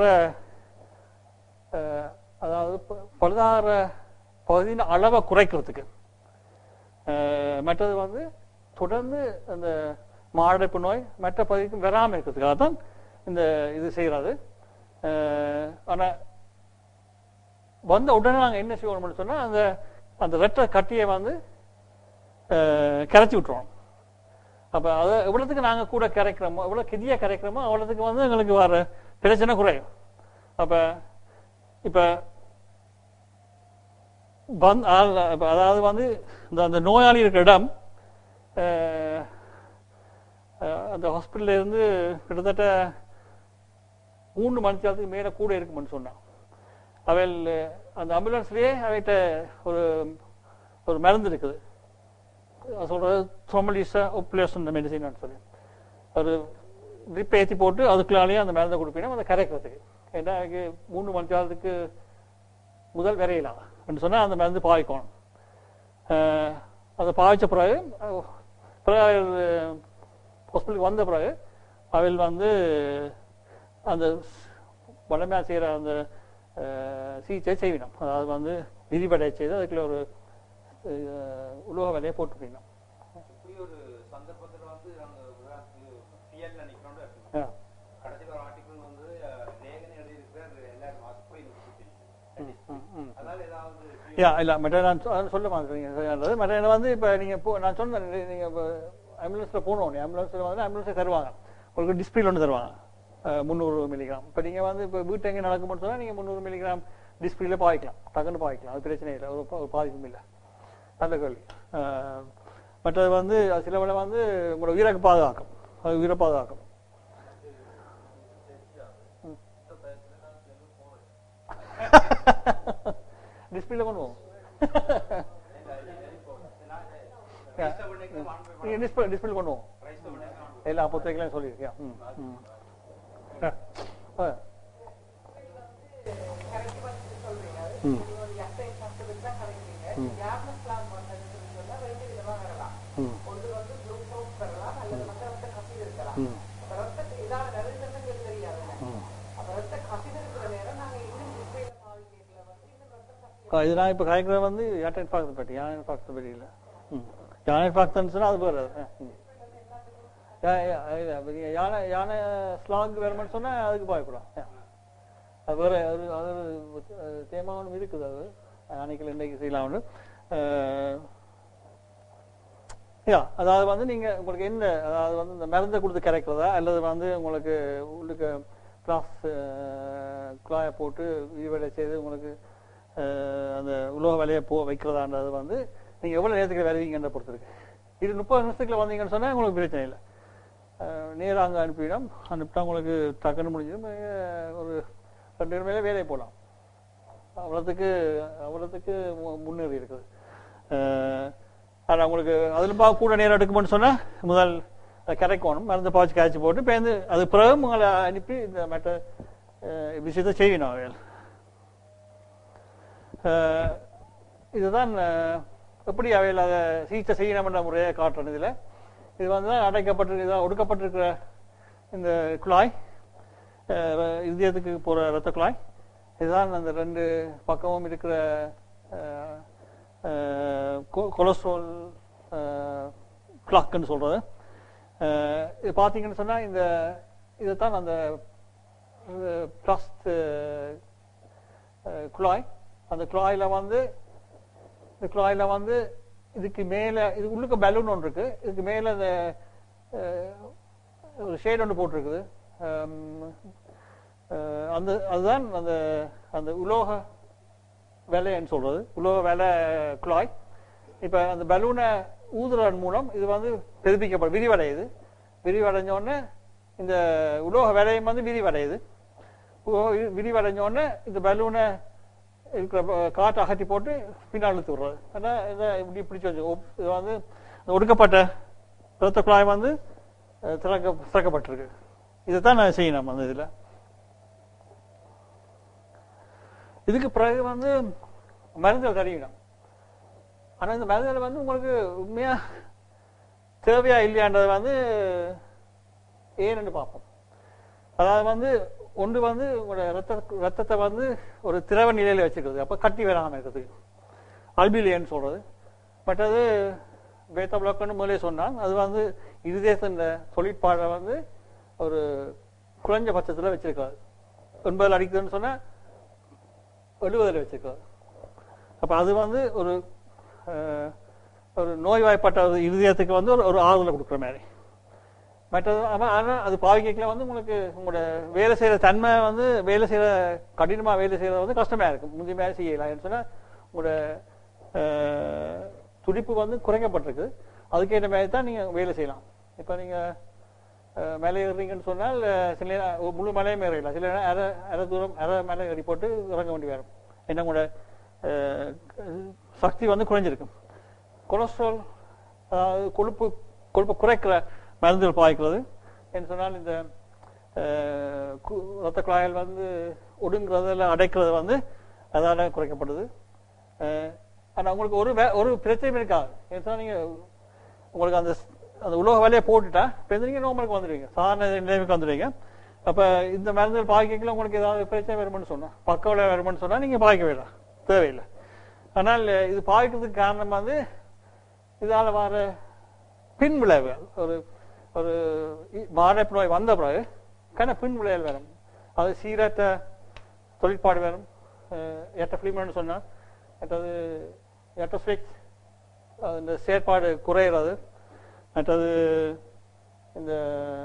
S1: அஹ், அதாவது ப- பழுதார பகுதியின் அளவை குறைக்கிறதுக்கு அஹ், மற்றது வந்து தொடர்ந்து அந்த மாரடைப்பு நோய் மற்ற பகுதிக்கு வராமல் இருக்கிறதுக்காக தான் இந்த இது செய்கிறது ஆனால் வந்த உடனே நாங்கள் என்ன செய்வோம்னு சொன்னா அந்த அந்த ரெட்டை கட்டியை வந்து அஹ், கரைச்சி விட்டுருவோம் அப்ப அதை எவ்வளவுக்கு நாங்க கூட கரைக்கிறோமோ எவ்வளவு கிதியா கரைக்கிறோமோ அவ்வளவுக்கு வந்து எங்களுக்கு வர பிரச்சனை குறையும் அப்ப இப்ப வந்- ஆள்- அப்ப அதாவது வந்து இந்த அந்த நோயாளி இருக்கிற இடம் அஹ், அஹ், அந்த ஹாஸ்பிட்டல்ல இருந்து கிட்டத்தட்ட மூணு மணி நேரத்துக்கு மேல கூட இருக்கும்னு சொன்னான் அவள் அந்த ஆம்புலன்ஸ்லயே அவகிட்ட ஒரு ஒரு மருந்து இருக்குது அது சொல்றது த்ரோமலிசா ஒப்லேஷன் மெடிசின் சொல்லி ஒரு ட்ரிப் ஏற்றி போட்டு அதுக்குள்ளாலேயே அந்த மருந்தை கொடுப்பீங்கன்னா அதை கரைக்கிறதுக்கு ஏன்னா இங்க மூணு மணி நேரத்துக்கு முதல் விரையலாம் அப்படின்னு சொன்னா அந்த மருந்து பாவிக்கணும் அஹ், அதை பாவிச்ச பிறகு அஹ், பிறகு அவள் ஹாஸ்பிட்டலுக்கு வந்த பிறகு அவள் வந்து அந்த வளமையாக செய்கிற அந்த அஹ், சிகிச்சை செய்வினோம் அதாவது வந்து விரிவடை செய்து அதுக்குள்ள ஒரு அஹ், உலோக விலையை போட்டுக்கணும்
S2: இப்படி ஒரு சந்தர்ப்பத்துல வந்து நாங்க உதாரணத்துக்கு பிஎல்ல நிக்கிறோம்னு வச்சுக்கோங்க.
S1: ஆ.
S2: கடைசியில ஒரு ஆர்டிக்கல் வந்து அஹ், லேகன் எழுதியிருக்கிறார் எல்லாரும் அப்படி
S1: ம், ம், ம்.
S2: அதனால ஏதாவது
S1: யா இல்ல மற்ற நான் சொ- அதான் சொல்ல மாட்டேங்க மற்ற வந்து இப்ப நீங்க போ நான் சொன்னேன் நீ- நீங்க ஆம்புலன்ஸ்ல போனோம் ஆம்புலன்ஸ்ல வந்து ஆம்புலன்ஸை தருவாங்க உங்களுக்கு டிஸ்பிளே ஒன்று தருவாங்க அஹ், முந்நூறு மில்லிகிராம் இப்ப நீங்க வந்து இப்ப வீட்டு எங்க நடக்கும்னு சொன்னா நீங்க முந்நூறு மில்லிகிராம் டிஸ்பிளேல பாய்க்கலாம் டக்குன்னு பாய்க்கலாம் அது பிரச்சனை இல்லை ஒரு பா- ஒரு பாதிப்பும் இல்லை நல்ல கேள்வி அஹ், மற்றது வந்து அது சில வேளை வந்து உங்களோட உயிரை பாதுகாக்கும் அது உயிரை பாதுகாக்கும் டிஸ்பிளே கொண்டு போவோம் நீங்க டிஸ்பிளே டிஸ்பிளே கொண்டு போவோம் எல்லா புத்தகங்களையும் சொல்லியிருக்கேன் ம் ம் ஆ. ஆ. ம் ம். ம். ம். ம். ஆ, இது நான் இப்ப கலைக்கிறது வந்து யாட்டை இன்ஃபாக்ட் பற்றி யானை இன்ஃபாக்ட் பற்றி இல்லை ம் யானை இன்ஃபாக்ட்னு சொன்னா அது வேறு ஆ, ம். யா- யா- இல்ல, அப்ப நீங்க யானை யானை ஸ்லாங் வேணும்னு சொன்னா அதுக்கு பயப்படும் யா. அது வேற அது அது ஒரு தேமா ஒன்று இருக்குது அது யானைகள் இன்றைக்கு செய்யலாம்னு அஹ், யா அதாவது வந்து நீங்க உங்களுக்கு என்ன அதாவது வந்து இந்த மருந்தை கொடுத்து கரைக்கிறதா அல்லது வந்து உங்களுக்கு உள்ளுக்கு கிளாஸ் குழாயை போட்டு விரிவடை செய்து உங்களுக்கு அஹ், அந்த உலோக வேலையை போ வைக்கிறதான்றது வந்து நீங்க எவ்வளவு நேரத்துக்கு வருவீங்கன்ற பொறுத்து இருக்கு இது முப்பது நிமிஷத்துக்குள்ள வந்தீங்கன்னு சொன்னா உங்களுக்கு பிரச்சனை இல்லை நேராக அங்கே அனுப்பிவிடும் அனுப்பிட்டா உங்களுக்கு டக்குன்னு முடிஞ்சிடும் நீங்க ஒரு ரெண்டு பேர் மேலே வேலையை போகலாம் அவ்வளோத்துக்கு அவ்வளோத்துக்கு மு- முன்னேறி இருக்குது அஹ், ஆனா உங்களுக்கு அதில் பா கூட நேரம் எடுக்கும்னு சொன்னா முதல் அதை கரைக்கணும் மருந்து பாய்ச்சி காய்ச்சி போட்டு பேருந்து அது பிறகு உங்களை அனுப்பி இந்த மற்ற அஹ், விஷயத்தை செய்யணும் அவைகள் அஹ், இதுதான் அஹ், எப்படி அவையில் அதை சிகிச்சை செய்யணும்ன்ற முறையை காட்டுறேன் இதுல இது வந்து அடைக்கப்பட்டிருக்க ஒடுக்கப்பட்டிருக்கிற இந்த குழாய் அஹ், ர- இதயத்துக்கு போற ரத்த குழாய் இதுதான் அந்த ரெண்டு பக்கமும் இருக்கிற அஹ், அஹ், கொ- கொலஸ்ட்ரால் கிளாக்னு சொல்றது அஹ், இது பார்த்தீங்கன்னு சொன்னா இந்த இதுதான் அந்த பிளாஸ்ட் குழாய் அந்த குழாயில வந்து இந்த குழாயில வந்து இதுக்கு மேல இது உள்ளுக்கு பலூன் ஒன்று இருக்கு இதுக்கு மேல அந்த அஹ், ஒரு ஷேட் ஒன்று போட்டிருக்குது அம், அஹ், அந்த அதுதான் அந்த அந்த உலோக வேலைன்னு சொல்றது உலோக வேலை குழாய் இப்ப அந்த பலூனை ஊதுறதன் மூலம் இது வந்து பெருப்பிக்கப்படும் விரிவடையுது விரிவடைஞ்ச உடனே இந்த உலோக வேலையும் வந்து விரிவடையுது உலோக வி- விரிவடைஞ்ச உடனே இந்த பலூனை இருக்கிற ப- காற்றை அகற்றி போட்டு பின்னால் இழுத்து விடுறது ஆனா இதை இப்படி பிடிச்சி வச்சு ஒப்- இது வந்து இந்த ஒடுக்கப்பட்ட ரத்த குழாய் வந்து அஹ், திறக்க திறக்கப்பட்டிருக்கு இதைத்தான் நான் செய்யணும் அந்த இதுல இதுக்கு பிறகு வந்து மருந்துகள் தருவிடும் ஆனா இந்த மருந்துகள் வந்து உங்களுக்கு உண்மையா தேவையா இல்லையான்றதை வந்து ஏன்னு பார்ப்போம் அதாவது வந்து ஒன்று வந்து உங்களோட ரத்த ரத்தத்தை வந்து ஒரு திரவ நிலையில வச்சுக்கிறது அப்ப கட்டி வராம இருக்கிறதுக்கு அல்பிலியன்னு சொல்றது மற்றது பேத்தா பிளாக்னு முதலே சொன்னான் அது வந்து இருதயத்தின் தொழிற்பாடை வந்து ஒரு குறைஞ்ச பட்சத்துல வச்சிருக்காது ஒன்பதுல அடிக்குதுன்னு சொன்னா எழுபதுல வச்சிருக்காது அப்ப அது வந்து ஒரு அஹ், ஒரு நோய்வாய்ப்பட்ட ஒரு இருதயத்துக்கு வந்து ஒரு ஒரு ஆறுதலை கொடுக்குற மாதிரி மற்றது ஆமா ஆனா அது பாவிக்கல வந்து உங்களுக்கு உங்களோட வேலை செய்யற தன்மை வந்து வேலை செய்யற கடினமா வேலை செய்யறது வந்து கஷ்டமா இருக்கும் முந்தைய மாதிரி செய்யலாம் சொன்னா உங்களோட அஹ், துடிப்பு வந்து குறைக்கப்பட்டிருக்கு அதுக்கேற்ற மாதிரி தான் நீங்க வேலை செய்யலாம் இப்ப நீங்க அஹ், மலை ஏறுறீங்கன்னு சொன்னால் அஹ், சில நேரம் ஒரு முழு மலையும் ஏறிடலாம் சில நேரம் அரை அரை தூரம் அரை மலை ஏறி போட்டு இறங்க வேண்டி வரும் என்ன உங்களோட அஹ், சக்தி வந்து குறைஞ்சிருக்கும் கொலஸ்ட்ரால் அதாவது கொழுப்பு கொழுப்பு குறைக்கிற மருந்துகள் பாய்க்கிறது என்று சொன்னால் இந்த அஹ், கு- ரத்த குழாய்கள் வந்து ஒடுங்குறதுல அடைக்கிறது வந்து அதால குறைக்கப்படுது அஹ், ஆனா உங்களுக்கு ஒரு வே- ஒரு பிரச்சனையும் இருக்காது ஏன்னு சொன்னா நீங்க உங்களுக்கு அந்த ஸ்- அந்த உலோக வேலையை போட்டுட்டா இப்போ நீங்க நோமலுக்கு வந்துடுவீங்க சாதாரண நிலைமைக்கு வந்துடுவீங்க அப்ப இந்த மருந்துகள் பாய்க்கல உங்களுக்கு ஏதாவது பிரச்சனை வருமானு சொன்னா பக்க விளைவு வருமானு சொன்னா நீங்க பாய்க்க வேண்டாம் தேவையில்லை ஆனால் இது பாய்க்கிறதுக்கு காரணம் வந்து இதால வர பின் விளைவுகள் ஒரு ஒரு இ- மாரடைப்பு நோய் வந்த பிறகு கன பின் விளைவுகள் வரும் அது சீரற்ற தொழிற்பாடு வரும் அஹ், ஏற்ற பிளிமன்னு சொன்னா மற்றது எட்டோஸ்பிக் இந்த செயற்பாடு குறையிறது மற்றது இந்த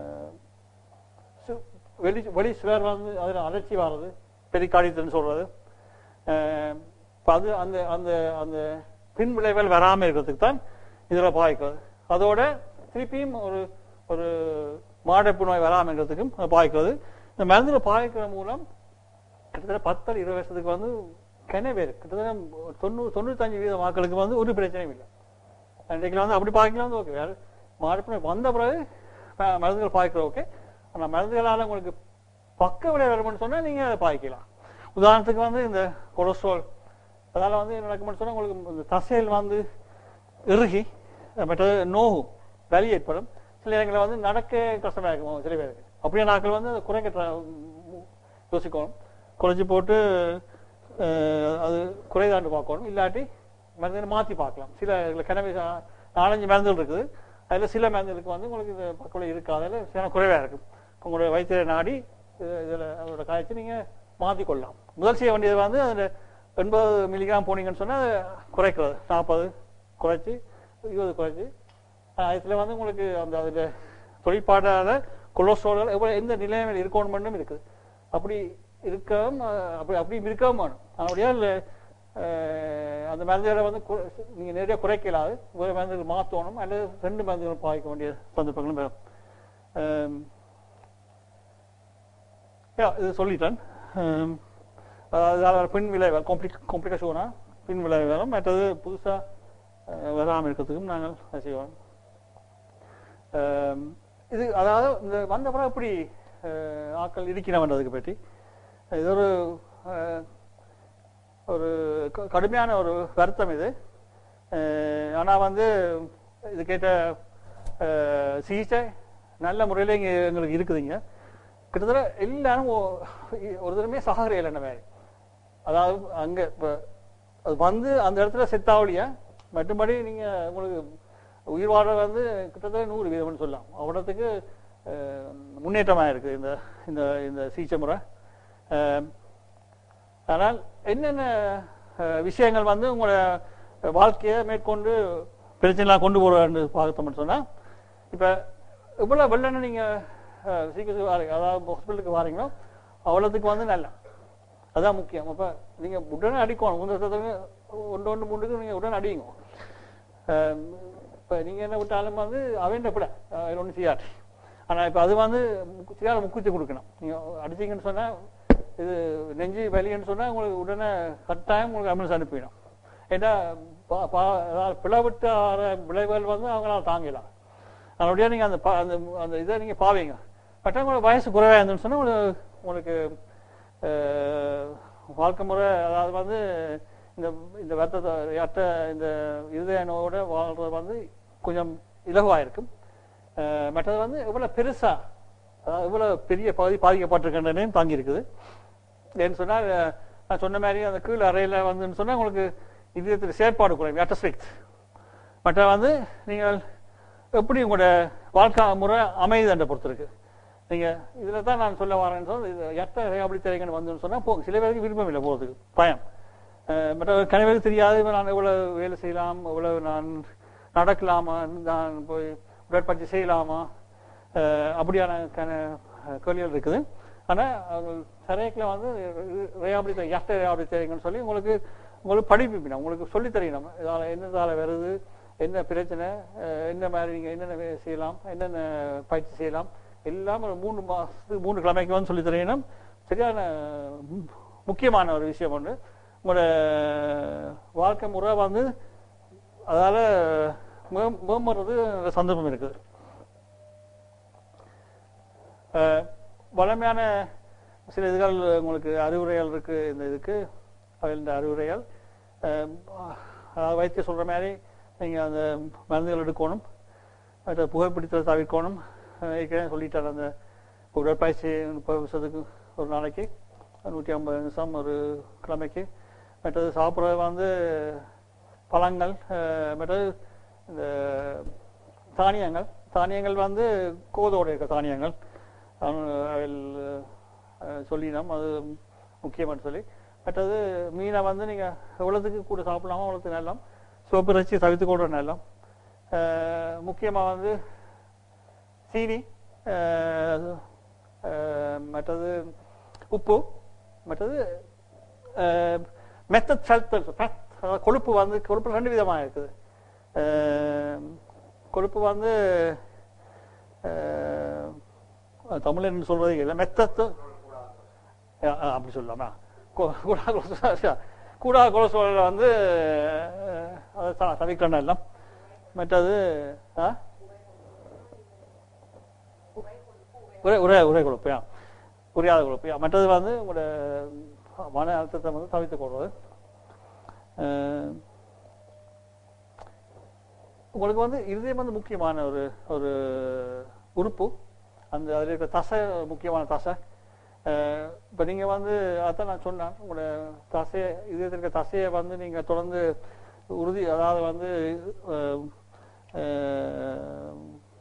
S1: சு- வெளி வெளி சுவர் வந்து அதில் அலர்ச்சி வர்றது பெரிகார்டியத்துன்னு சொல்றது அஹ், இப்ப அது அந்த அந்த அந்த பின் விளைவுகள் வராமல் இருக்கிறதுக்கு தான் இதில் பாய்க்கிறது அதோட திருப்பியும் ஒரு ஒரு மாடப்பு நோய் வராமல் இருக்கிறதுக்கும் அது பாய்க்கிறது இந்த மருந்துல பாய்க்கிற மூலம் கிட்டத்தட்ட பத்து இருபது வருஷத்துக்கு வந்து கிணவே இருக்கு கிட்டத்தட்ட தொண்ணூறு தொண்ணூத்தஞ்சு வீத மக்களுக்கு வந்து ஒரு பிரச்சனையும் இல்லை அன்றைக்கு வந்து அப்படி பார்க்கலாம் வந்து ஓகே வேற மாடப்பு நோய் வந்த பிறகு ம- மருந்துகள் பாய்க்கிற ஓகே ஆனால் மருந்துகளால் உங்களுக்கு பக்க விளைவு வரும்னு சொன்னா நீங்க அதை பாய்க்கலாம் உதாரணத்துக்கு வந்து இந்த கொலஸ்ட்ரால் அதால வந்து என்ன நடக்கும்னு சொன்னா உங்களுக்கு இந்த தசையில் வந்து இறுகி மற்றது நோகும் வலி ஏற்படும் சில இடங்களில் வந்து நடக்க கஷ்டமா இருக்கும் சில பேருக்கு அப்படியே நாட்கள் வந்து அதை குறைக்க try- மு- யோசிக்கணும் குறைச்சி போட்டு அஹ், அது குறைதாண்டு பார்க்கணும் இல்லாட்டி மருந்துகளை மாற்றி பார்க்கலாம் சில இதுல கிணறு சா- நாலஞ்சு மருந்துகள் இருக்குது அதில் சில மருந்துகளுக்கு வந்து உங்களுக்கு இது பக்கம் இருக்காது அதில் சில குறைவாக இருக்கும் உங்களுடைய வைத்தியரை நாடி இதில் அதோட காய்ச்சி நீங்கள் மாற்றிக்கொள்ளலாம் முதல் செய்ய வேண்டியது வந்து அதில் எண்பது மில்லிகிராம் போனீங்கன்னு சொன்னால் அதை குறைக்கிறது நாற்பது குறைச்சி இருபது குறைச்சி இதில் வந்து உங்களுக்கு அந்த அதில் தொழிற்பாடாத கொலஸ்ட்ரால் எவ்வளோ எந்த நிலைமையில் இருக்கணும்னு இருக்குது அப்படி இருக்கவும் அஹ், அப்படி அப்படி இருக்கவும் வேணும் அதனுடைய அந்த மருந்துகளை வந்து கு- நீங்க நேரடியாக குறைக்கலாது ஒரு மருந்துகள் மாற்றணும் அல்லது ரெண்டு மருந்துகள் பாய்க்க வேண்டிய சந்தர்ப்பங்களும் வரும் அஹ், யா, இது சொல்லிட்டேன் அஹ், அதாவது அதில் பின் விளைவு காம்ப்ளிக் காம்ப்ளிகேஷனா பின் விளைவு வரும் மற்றது புதுசாக வராமல் இருக்கிறதுக்கும் நாங்கள் அதை செய்வோம் அஹ், இது அதாவது இந்த வந்த பிறகு எப்படி அஹ், ஆட்கள் இருக்கிறவன்றதுக்கு பற்றி இது ஒரு அஹ், ஒரு க- கடுமையான ஒரு வருத்தம் இது அஹ், ஆனா வந்து இது கேட்ட அஹ், சிகிச்சை நல்ல முறையில் இங்கே எங்களுக்கு இருக்குதுங்க கிட்டத்தட்ட எல்லாரும் ஒ- ஒரு தடவை சகாரியில் என்ன மாதிரி அதாவது அங்க இப்ப அது வந்து அந்த இடத்துல செத்தாவளியா மற்றபடி நீங்க உங்களுக்கு உயிர் வாழ வந்து கிட்டத்தட்ட நூறு வீதம்னு சொல்லலாம் அவ்வளோத்துக்கு முன்னேற்றமாக இருக்கு இந்த இந்த இந்த சிகிச்சை முறை அஹ், ஆனால் என்னென்ன அஹ், விஷயங்கள் வந்து உங்களோட வாழ்க்கையை மேற்கொண்டு பிரச்சனைலாம் கொண்டு போகிறன்னு பார்த்தோம்னு சொன்னா இப்ப இவ்வளவு வெள்ளன்னு நீங்க அஹ், சிகிச்சை வாரீங்க அதாவது ஹாஸ்பிட்டலுக்கு வாரீங்களோ அவ்வளோத்துக்கு வந்து நல்லா அதான் முக்கியம் அப்ப நீங்க உடனே அடிக்கணும் உங்க சத்தத்துக்கு ஒன்று ஒன்று மூணுக்கு நீங்க உடனே அடிங்க அஹ், இப்ப நீங்க என்ன விட்டாலும் வந்து அவன் விட அதில் ஒன்றும் செய்யாது ஆனா இப்ப அது வந்து முக்கு- சரியான முக்கியத்துவம் கொடுக்கணும் நீங்க அடிச்சீங்கன்னு சொன்னா இது நெஞ்சு வலின்னு சொன்னா உங்களுக்கு உடனே கட்டாயம் உங்களுக்கு ஆம்புலன்ஸ் அனுப்பிடும் ஏன்னா பா- பா- அதாவது பிளவிட்ட ஆற விளைவுகள் வந்து அவங்களால தாங்கலாம் அதனுடைய நீங்க அந்த பா- அந்த அந்த இதை நீங்க பாவீங்க மற்றவங்களோட வயசு குறைவா இருந்துன்னு சொன்னா உங்களுக்கு உங்களுக்கு அஹ், வாழ்க்கை முறை அதாவது வந்து இந்த இந்த வருத்தத்தை அட்ட இந்த இருதய நோயோட வாழ்றது வந்து கொஞ்சம் இலகுவா இருக்கும் அஹ், மற்றது வந்து எவ்வளவு பெருசா அதாவது எவ்வளவு பெரிய பகுதி பாதிக்கப்பட்டிருக்கின்றனையும் தாங்கி இருக்குது ஏன்னு சொன்னால் அஹ், நான் சொன்ன மாதிரி அந்த கீழ் அறையில வந்துன்னு சொன்னா உங்களுக்கு இதயத்தில் செயற்பாடு குறையும் அட்டஸ்ட்ரிக்ட் மற்ற வந்து நீங்கள் எப்படி உங்களோட வாழ்க்கை முறை அமையுதுன்ற பொறுத்து இருக்கு நீங்க இதுல தான் நான் சொல்ல வரேன்னு சொன்னா இது எட்ட ரேபிலிட்டேஷன் வந்துன்னு சொன்னா போகும் சில பேருக்கு விருப்பம் இல்லை போறதுக்கு பயம் அஹ் மற்ற கணவருக்கு தெரியாது நான் எவ்வளவு வேலை செய்யலாம் எவ்வளவு நான் நடக்கலாமா நான் போய் உடற்பயிற்சி செய்யலாமா அஹ் அப்படியான கன கேள்விகள் இருக்குது ஆனா அவங்க சரேக்கில் வந்து ரேபிலிட்டே எட்ட ரேபிலிட்டேஷன் சொல்லி உங்களுக்கு உங்களுக்கு படிப்பிக்கணும் உங்களுக்கு சொல்லித் தெரியணும் இதால என்னதால வருது என்ன பிரச்சனை அஹ் என்ன மாதிரி நீங்க என்னென்ன வே- செய்யலாம் என்னென்ன பயிற்சி செய்யலாம் எல்லாம் ஒரு மூணு மாசத்துக்கு மூணு கிழமைக்கு வந்து சொல்லி தரணும் சரியான மு- முக்கியமான ஒரு விஷயம் ஒன்று உங்களோட வாழ்க்கை முறை வந்து அதால மேம்- மேம்படுறது சந்தர்ப்பம் இருக்குது அஹ், வளமையான சில இதுகள் உங்களுக்கு அறிவுரைகள் இருக்கு இந்த இதுக்கு அதில் இந்த அறிவுரைகள் அஹ், அதாவது வைத்தியம் சொல்ற மாதிரி நீங்க அந்த மருந்துகள் எடுக்கணும் மற்ற புகைப்பிடித்தலை தவிர்க்கணும் அஹ், ஏற்கனவே சொல்லிட்டார் அந்த உடற்பயிற்சி முப்பது நிமிஷத்துக்கு ஒரு நாளைக்கு நூற்றி ஐம்பது நிமிஷம் ஒரு கிழமைக்கு மற்றது சாப்பிட்றது வந்து பழங்கள் அஹ், மற்றது இந்த தானியங்கள் தானியங்கள் வந்து கோதோடு இருக்க தானியங்கள் அதில் சொல்லினோம் அது முக்கியம்னு சொல்லி மற்றது மீனை வந்து நீங்கள் எவ்வளோத்துக்கு கூட சாப்பிடலாமோ அவ்வளோத்துக்கு நல்லம் சோப்பு இறைச்சி தவிர்த்து கொள்ற நல்லம் முக்கியமாக வந்து சீனி அஹ், அஹ், மற்றது உப்பு மற்றது மெத்தட் சல்பர் அதாவது கொழுப்பு வந்து கொழுப்பு ரெண்டு விதமாக இருக்குது அஹ், கொழுப்பு வந்து அஹ், தமிழ் என்ன சொல்றது இல்லை மெத்தத்து அஹ், அஹ், அப்படி சொல்லலாமா கூ- கூடா கொலஸ்ட்ரால் கூடா கொலஸ்ட்ரால் வந்து அஹ், அதை த- தவிர்க்கணும் எல்லாம் மற்றது ஆ உரை உரை உரை கொழுப்பு ஆ. புரியாத கொழுப்பு ஆ. மற்றது வந்து உங்களோட மன அழுத்தத்தை வந்து தவிர்த்துக் கொள்வது அஹ், உங்களுக்கு வந்து இருதயம் வந்து முக்கியமான ஒரு ஒரு உறுப்பு அந்த அதில் இருக்கிற தசை ஒரு முக்கியமான தசை இப்போ நீங்கள் வந்து அதான் நான் சொன்னேன் உங்களோட தசையை இதயத்தில் இருக்கிற தசையை வந்து நீங்கள் தொடர்ந்து உறுதி அதாவது வந்து அஹ், அஹ்,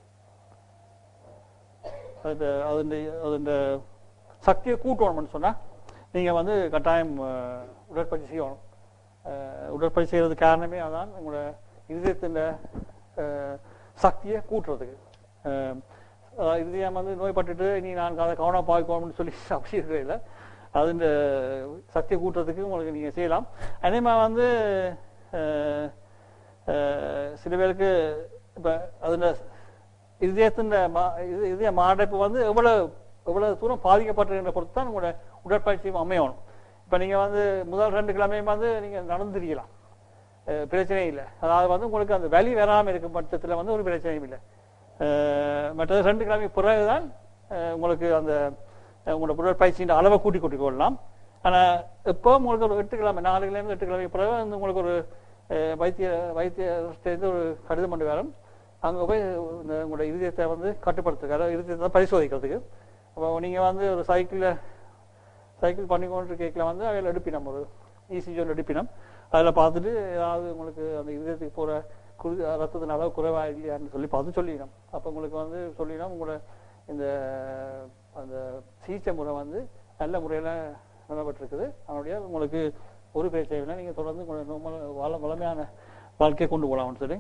S1: அது அதுண்ட அதுண்ட சக்தியை கூட்டணும்னு சொன்னால் நீங்கள் வந்து கட்டாயம் அஹ், உடற்பயிற்சி செய்யணும் அஹ், உடற்பயிற்சி செய்கிறது காரணமே அதான் உங்களோட இதயத்தின் அஹ், சக்தியை கூட்டுறதுக்கு அஹ், அஹ், இதயம் வந்து நோய்பட்டுட்டு இனி நான் அதை கவனம் பார்க்கணும்னு சொல்லி அப்படி இருக்கிறதில்ல அதுண்ட சக்தியை கூட்டுறதுக்கு உங்களுக்கு நீங்கள் செய்யலாம் அதே மாதிரி வந்து அஹ், அஹ், சில பேருக்கு இப்போ அதுல இதயத்தின் மா- இது- இதய மாரடைப்பு வந்து எவ்வளவு எவ்வளவு தூரம் பாதிக்கப்பட்டிருக்கிற பொறுத்து தான் உங்களோட உடற்பயிற்சியும் அமையணும் இப்போ நீங்கள் வந்து முதல் ரெண்டு கிழமையும் வந்து நீங்கள் நடந்துருக்கலாம் அஹ் பிரச்சனை இல்லை அதாவது வந்து உங்களுக்கு அந்த வலி வராமல் இருக்கும் பட்சத்தில் வந்து ஒரு பிரச்சனையும் இல்லை அஹ் மற்றது ரெண்டு கிழமை பிறகுதான் அஹ் உங்களுக்கு அந்த அஹ் உங்களோட உடற்பயிற்சியின் அளவை கூட்டி கூட்டி கொள்ளலாம் ஆனால் இப்போ உங்களுக்கு ஒரு எட்டு கிழமை நாலு கிழமை எட்டு கிழமை பிறகு வந்து உங்களுக்கு ஒரு அஹ், வைத்திய வைத்தியர்கிட்ட ஒரு கடிதம் பண்ணி வரும் அங்கே போய் இந்த உங்களோட இருதயத்தை வந்து கட்டுப்படுத்துறதுக்கு அதாவது இருதயத்தை பரிசோதிக்கிறதுக்கு அப்போ நீங்கள் வந்து ஒரு சைக்கிளில் சைக்கிள் பண்ணி கொண்டு கேட்கல வந்து அதில் எடுப்பினம் ஒரு இசிஜி ஒன்று எடுப்பினம் அதில் பார்த்துட்டு ஏதாவது உங்களுக்கு அந்த இதயத்துக்கு போகிற குரு ரத்தத்தின் அளவு குறைவா இல்லையான்னு சொல்லி பார்த்து சொல்லிடணும் அப்போ உங்களுக்கு வந்து சொல்லிடணும் உங்களோட இந்த அந்த சிகிச்சை முறை வந்து நல்ல முறையில் நடப்பட்டிருக்குது அதனுடைய உங்களுக்கு ஒரு பிரச்சனை இல்லை நீங்கள் தொடர்ந்து உங்களோட normal வள வளமையான வாழ்க்கையை கொண்டு போகலாம்னு சொல்லி